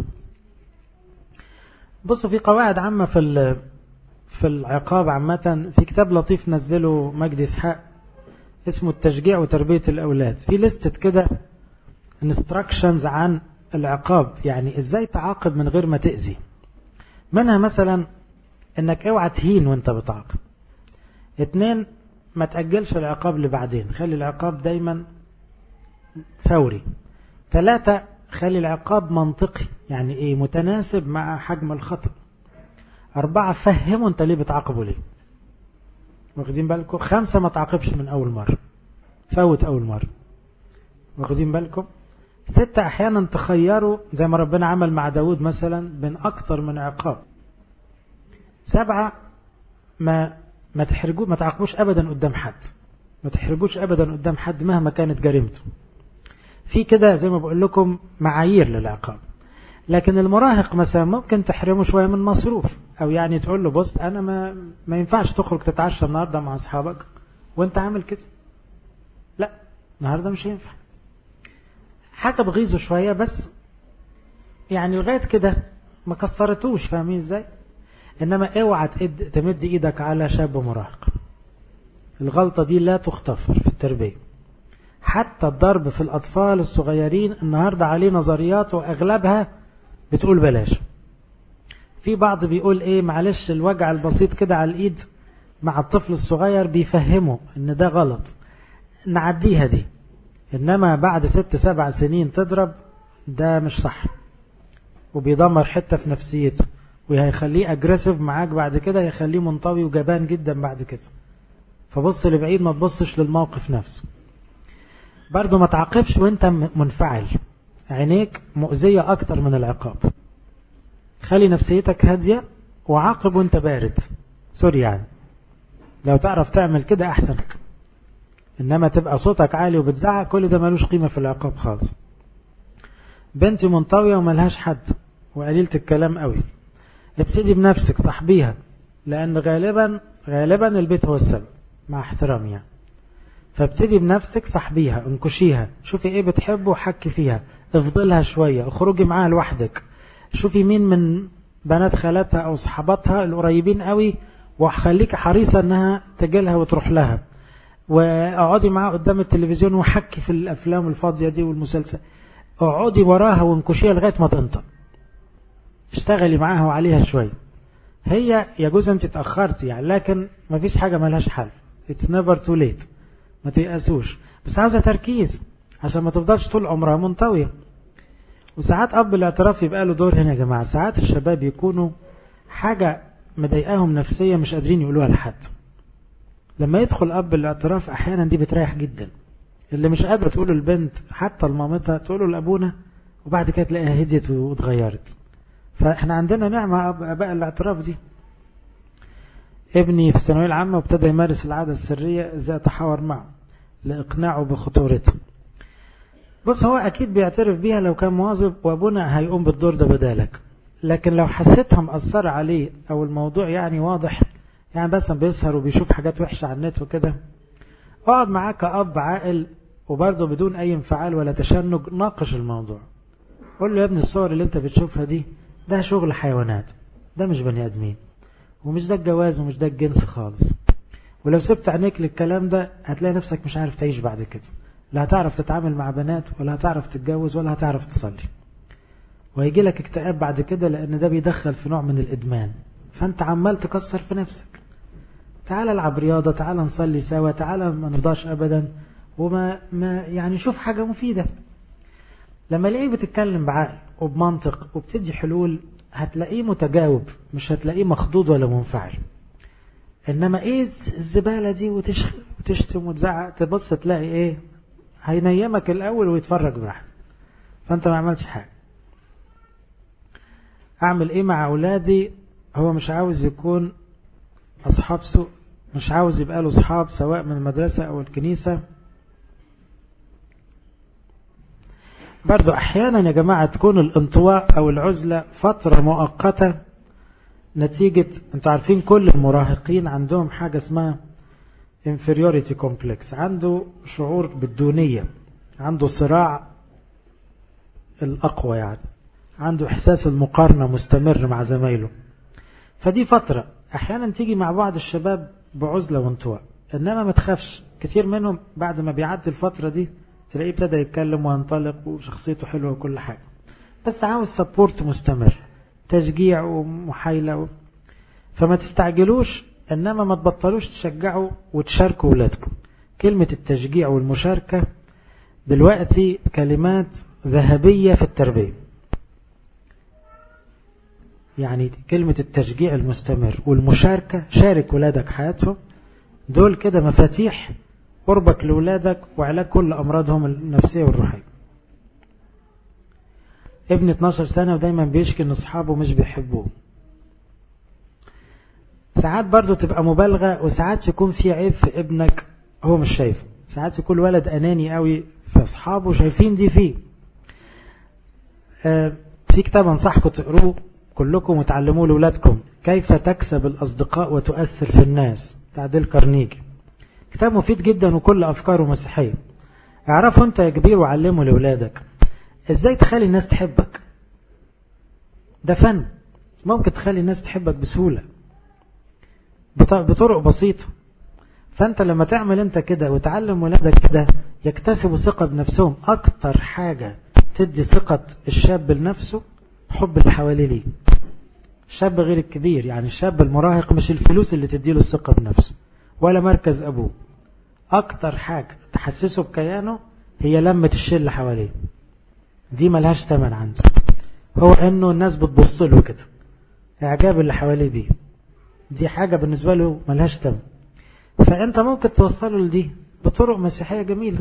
بصوا في قواعد عامة في في العقاب عامة في كتاب لطيف نزله مجدي اسحاق اسمه التشجيع وتربية الأولاد في لستة كده instructions عن العقاب يعني ازاي تعاقب من غير ما تأذي منها مثلا انك اوعى تهين وانت بتعاقب اتنين ما تأجلش العقاب لبعدين خلي العقاب دايما فوري ثلاثة خلي العقاب منطقي يعني ايه متناسب مع حجم الخطأ أربعة فهموا أنت ليه بتعاقبه ليه واخدين بالكم خمسة ما تعاقبش من أول مرة فوت أول مرة واخدين بالكم ستة أحيانا تخيروا زي ما ربنا عمل مع داود مثلا بين أكتر من عقاب سبعة ما ما تحرجوا ما تعاقبوش أبدا قدام حد ما تحرجوش أبدا قدام حد مهما كانت جريمته في كده زي ما بقول لكم معايير للعقاب لكن المراهق مثلا ممكن تحرمه شوية من مصروف او يعني تقول له بص انا ما ما ينفعش تخرج تتعشى النهارده مع اصحابك وانت عامل كده لا النهارده مش هينفع حاجه بغيظه شويه بس يعني لغايه كده ما كسرتوش فاهمين ازاي انما اوعى تمد ايدك على شاب مراهق الغلطه دي لا تغتفر في التربيه حتى الضرب في الاطفال الصغيرين النهارده عليه نظريات واغلبها بتقول بلاش في بعض بيقول ايه معلش الوجع البسيط كده على الايد مع الطفل الصغير بيفهمه ان ده غلط نعديها دي انما بعد ست سبع سنين تضرب ده مش صح وبيدمر حتة في نفسيته وهيخليه اجريسيف معاك بعد كده هيخليه منطوي وجبان جدا بعد كده فبص لبعيد ما تبصش للموقف نفسه برضه ما تعاقبش وانت منفعل عينيك مؤذية اكتر من العقاب خلي نفسيتك هادية وعاقب وانت بارد سوري يعني لو تعرف تعمل كده احسن انما تبقى صوتك عالي وبتزعق كل ده ملوش قيمة في العقاب خالص بنتي منطوية وملهاش حد وقليلة الكلام قوي ابتدي بنفسك صاحبيها لان غالبا غالبا البيت هو السبب مع احترامي يعني فابتدي بنفسك صاحبيها انكشيها شوفي ايه بتحبه وحكي فيها افضلها شوية اخرجي معاها لوحدك شوفي مين من بنات خالاتها او صحاباتها القريبين قوي وخليك حريصة انها تجيلها وتروح لها واقعدي معاها قدام التلفزيون وحكي في الافلام الفاضية دي والمسلسل اقعدي وراها وانكشيها لغاية ما تنطق اشتغلي معاها وعليها شوية هي يجوز انت اتأخرتي يعني لكن ما فيش حاجة ملهاش حل it's never too late ما تيأسوش بس عاوزة تركيز عشان ما تفضلش طول عمرها منطوية وساعات أب الاعتراف يبقى له دور هنا يا جماعة ساعات الشباب يكونوا حاجة مضايقاهم نفسية مش قادرين يقولوها لحد لما يدخل أب الاعتراف أحيانا دي بتريح جدا اللي مش قادرة تقوله البنت حتى لمامتها تقوله لأبونا وبعد كده تلاقيها هديت واتغيرت فاحنا عندنا نعمة أباء الاعتراف دي ابني في الثانوية العامة وابتدى يمارس العادة السرية ازاي اتحاور معه لإقناعه بخطورتها بص هو أكيد بيعترف بيها لو كان مواظب وأبونا هيقوم بالدور ده بدالك لكن لو حسيتها مأثرة عليه أو الموضوع يعني واضح يعني بس بيسهر وبيشوف حاجات وحشة على النت وكده اقعد معاه كأب عاقل وبرضه بدون أي انفعال ولا تشنج ناقش الموضوع قول له يا ابني الصور اللي انت بتشوفها دي ده شغل حيوانات ده مش بني آدمين ومش ده الجواز ومش ده الجنس خالص ولو سبت عينيك للكلام ده هتلاقي نفسك مش عارف تعيش بعد كده لا هتعرف تتعامل مع بنات ولا هتعرف تتجوز ولا هتعرف تصلي وهيجي لك اكتئاب بعد كده لان ده بيدخل في نوع من الادمان فانت عمال تكسر في نفسك تعال العب رياضة تعال نصلي سوا تعال ما نفضاش ابدا وما ما يعني شوف حاجة مفيدة لما الاقيه بتتكلم بعقل وبمنطق وبتدي حلول هتلاقيه متجاوب مش هتلاقيه مخضوض ولا منفعل انما ايه الزبالة دي وتشتم وتزعق تبص تلاقي ايه هينيمك الاول ويتفرج براحته فانت ما عملتش حاجة اعمل ايه مع اولادي هو مش عاوز يكون اصحاب سوء مش عاوز يبقى له اصحاب سواء من المدرسة او الكنيسة برضو احيانا يا جماعة تكون الانطواء او العزلة فترة مؤقتة نتيجة انتوا عارفين كل المراهقين عندهم حاجة اسمها inferiority complex عنده شعور بالدونية عنده صراع الأقوى يعني عنده إحساس المقارنة مستمر مع زمايله فدي فترة أحيانا تيجي مع بعض الشباب بعزلة وانطواء إنما ما تخافش كتير منهم بعد ما بيعدي الفترة دي تلاقيه ابتدى يتكلم وينطلق وشخصيته حلوة وكل حاجة بس عاوز سبورت مستمر تشجيع ومحايلة و... فما تستعجلوش إنما ما تبطلوش تشجعوا وتشاركوا ولادكم كلمة التشجيع والمشاركة دلوقتي كلمات ذهبية في التربية يعني كلمة التشجيع المستمر والمشاركة شارك ولادك حياتهم دول كده مفاتيح قربك لولادك وعلاج كل أمراضهم النفسية والروحية ابن 12 سنة ودايما بيشكي ان اصحابه مش بيحبوه ساعات برضو تبقى مبالغة وساعات يكون في عيب في ابنك هو مش شايفه ساعات يكون ولد اناني قوي في اصحابه شايفين دي فيه آه في كتاب انصحكم تقروه كلكم وتعلموه لولادكم كيف تكسب الاصدقاء وتؤثر في الناس بتاع ديل كارنيجي كتاب مفيد جدا وكل افكاره مسيحيه اعرفه انت يا كبير وعلمه لاولادك ازاي تخلي الناس تحبك ده فن ممكن تخلي الناس تحبك بسهولة بطرق بسيطة فانت لما تعمل انت كده وتعلم ولادك كده يكتسبوا ثقة بنفسهم اكتر حاجة تدي ثقة الشاب لنفسه حب اللي حواليه ليه الشاب غير الكبير يعني الشاب المراهق مش الفلوس اللي تديله الثقة بنفسه ولا مركز ابوه اكتر حاجة تحسسه بكيانه هي لمة الشلة حواليه دي ملهاش تمن عنده هو انه الناس بتبص له كده اعجاب اللي حواليه بيه دي حاجة بالنسبة له ملهاش تمن فانت ممكن توصله لدي بطرق مسيحية جميلة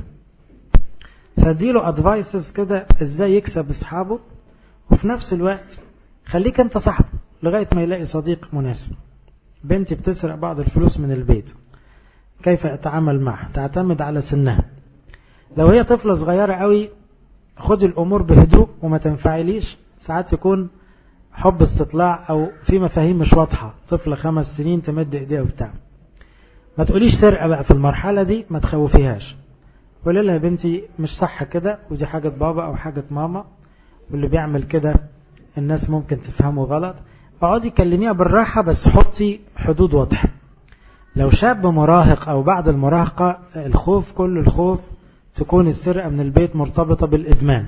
فاديله ادفايسز كده ازاي يكسب اصحابه وفي نفس الوقت خليك انت صاحبه لغاية ما يلاقي صديق مناسب بنتي بتسرق بعض الفلوس من البيت كيف اتعامل معها تعتمد على سنها لو هي طفلة صغيرة قوي خد الامور بهدوء وما تنفعليش ساعات يكون حب استطلاع او في مفاهيم مش واضحة طفلة خمس سنين تمد ايديها وبتاع ما تقوليش سرقة بقى في المرحلة دي ما تخوفيهاش قولي لها يا بنتي مش صح كده ودي حاجة بابا او حاجة ماما واللي بيعمل كده الناس ممكن تفهمه غلط اقعدي كلميها بالراحة بس حطي حدود واضحة لو شاب مراهق او بعد المراهقة الخوف كل الخوف تكون السرقة من البيت مرتبطة بالإدمان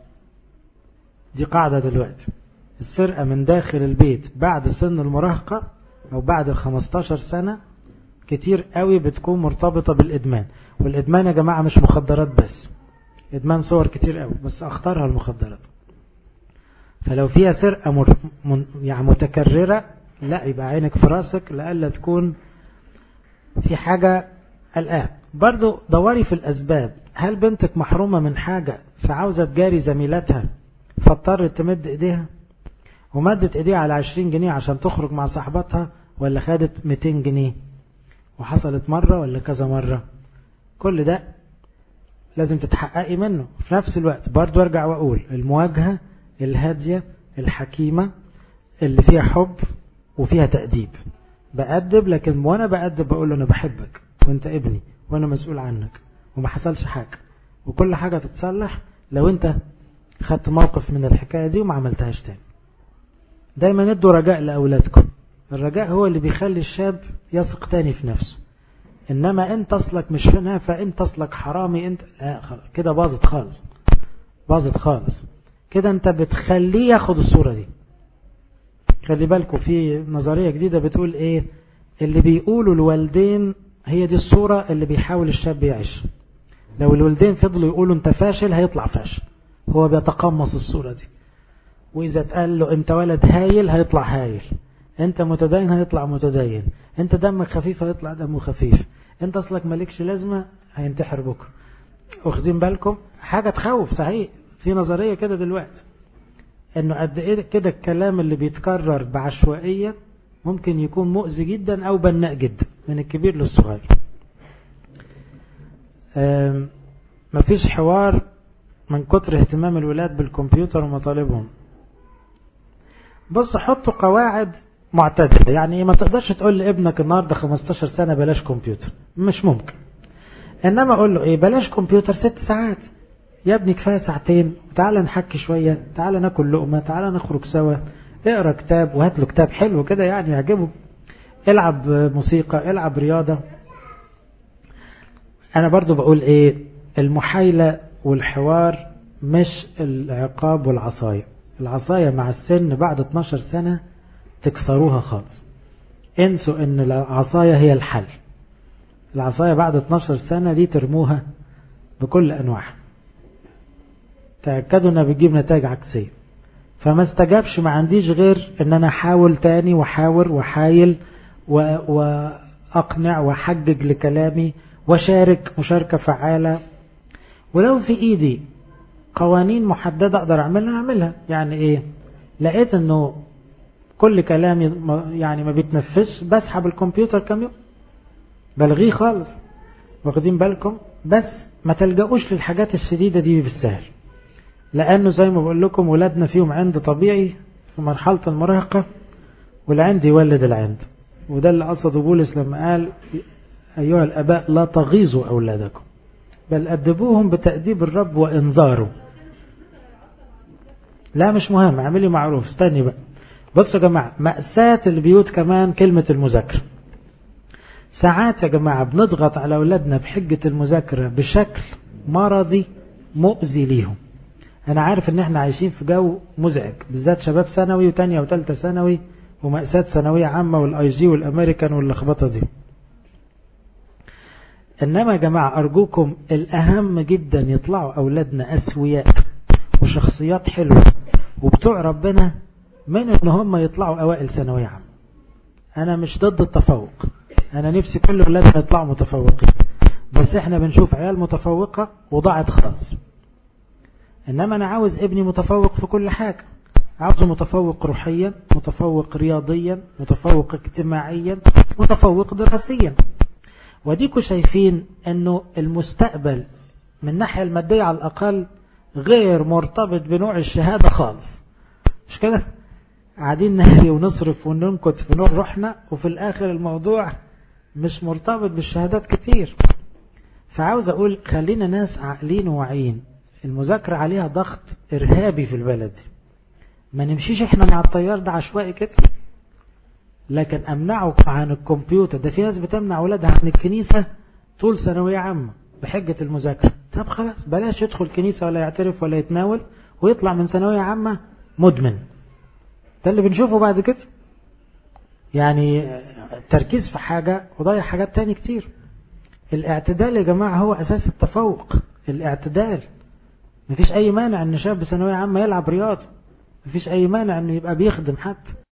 دي قاعدة دلوقتي السرقة من داخل البيت بعد سن المراهقة أو بعد الخمستاشر سنة كتير قوي بتكون مرتبطة بالإدمان والإدمان يا جماعة مش مخدرات بس إدمان صور كتير قوي بس أخطرها المخدرات فلو فيها سرقة مر... من... يعني متكررة لا يبقى عينك في راسك لألا تكون في حاجة الآن برضو دوري في الأسباب هل بنتك محرومة من حاجة فعاوزة تجاري زميلتها فاضطرت تمد ايديها ومدت ايديها على 20 جنيه عشان تخرج مع صاحبتها ولا خدت 200 جنيه وحصلت مرة ولا كذا مرة كل ده لازم تتحققي منه في نفس الوقت برضو ارجع واقول المواجهة الهادية الحكيمة اللي فيها حب وفيها تأديب بأدب لكن وانا بأدب بقول له انا بحبك وانت ابني وانا مسؤول عنك وما حصلش حاجة وكل حاجة تتصلح لو انت خدت موقف من الحكاية دي وما عملتهاش تاني دايما ادوا رجاء لأولادكم الرجاء هو اللي بيخلي الشاب يثق تاني في نفسه انما انت اصلك مش نافع انت اصلك حرامي انت آه كده باظت خالص باظت خالص كده انت بتخليه ياخد الصورة دي خلي بالكم في نظرية جديدة بتقول ايه اللي بيقولوا الوالدين هي دي الصورة اللي بيحاول الشاب يعيش لو الوالدين فضلوا يقولوا انت فاشل هيطلع فاشل هو بيتقمص الصورة دي واذا اتقال له انت ولد هايل هيطلع هايل انت متدين هيطلع متدين انت دمك خفيف هيطلع دمه خفيف انت اصلك مالكش لازمة هينتحر بكره واخدين بالكم حاجة تخوف صحيح في نظرية كده دلوقتي انه قد ايه كده الكلام اللي بيتكرر بعشوائية ممكن يكون مؤذي جدا او بناء جدا من الكبير للصغير مفيش حوار من كتر اهتمام الولاد بالكمبيوتر ومطالبهم بص حطوا قواعد معتدلة يعني ما تقدرش تقول لابنك النهاردة 15 سنة بلاش كمبيوتر مش ممكن انما اقول له ايه بلاش كمبيوتر ست ساعات يا ابني كفاية ساعتين تعالى نحكي شوية تعالى ناكل لقمة تعالى نخرج سوا اقرا كتاب وهات له كتاب حلو كده يعني يعجبه العب موسيقى العب رياضة انا برضو بقول ايه المحايلة والحوار مش العقاب والعصاية العصاية مع السن بعد 12 سنة تكسروها خالص انسوا ان العصاية هي الحل العصاية بعد 12 سنة دي ترموها بكل انواعها تأكدوا انها بتجيب نتائج عكسية فما استجابش ما عنديش غير ان انا احاول تاني واحاور وحايل واقنع واحجج لكلامي وشارك مشاركة فعالة ولو في ايدي قوانين محددة اقدر اعملها اعملها يعني ايه لقيت انه كل كلامي يعني ما بيتنفذش بسحب الكمبيوتر كم يوم بلغيه خالص واخدين بالكم بس ما تلجأوش للحاجات الشديدة دي بالسهل لأنه زي ما بقول لكم ولادنا فيهم عند طبيعي في مرحلة المراهقة والعند يولد العند وده اللي قصده بولس لما قال أيها الأباء لا تغيظوا أولادكم بل أدبوهم بتأديب الرب وإنذاره لا مش مهم اعملي معروف استني بقى بصوا يا جماعة مأساة البيوت كمان كلمة المذاكرة ساعات يا جماعة بنضغط على أولادنا بحجة المذاكرة بشكل مرضي مؤذي ليهم أنا عارف إن إحنا عايشين في جو مزعج بالذات شباب ثانوي وتانية وتالتة ثانوي ومأساة ثانوية عامة والآي جي والأمريكان واللخبطة دي إنما يا جماعة أرجوكم الأهم جدا يطلعوا أولادنا أسوياء وشخصيات حلوة وبتوع ربنا من إن هم يطلعوا أوائل ثانوية عامة أنا مش ضد التفوق أنا نفسي كل أولادنا يطلعوا متفوقين بس إحنا بنشوف عيال متفوقة وضاعت خالص إنما أنا عاوز ابني متفوق في كل حاجة عاوزه متفوق روحيا متفوق رياضيا متفوق اجتماعيا متفوق دراسيا وديكوا شايفين انه المستقبل من الناحية المادية على الاقل غير مرتبط بنوع الشهادة خالص مش كده قاعدين نهري ونصرف وننكت في نور روحنا وفي الاخر الموضوع مش مرتبط بالشهادات كتير فعاوز اقول خلينا ناس عاقلين وواعيين المذاكرة عليها ضغط ارهابي في البلد ما نمشيش احنا مع الطيار ده عشوائي كده لكن امنعه عن الكمبيوتر ده في ناس بتمنع اولادها عن الكنيسة طول ثانوية عامة بحجة المذاكرة طب خلاص بلاش يدخل كنيسة ولا يعترف ولا يتناول ويطلع من ثانوية عامة مدمن ده اللي بنشوفه بعد كده يعني تركيز في حاجة وضيع حاجات تاني كتير الاعتدال يا جماعة هو اساس التفوق الاعتدال مفيش اي مانع ان شاب ثانوية عامة يلعب رياضة مفيش اي مانع انه يبقى بيخدم حتى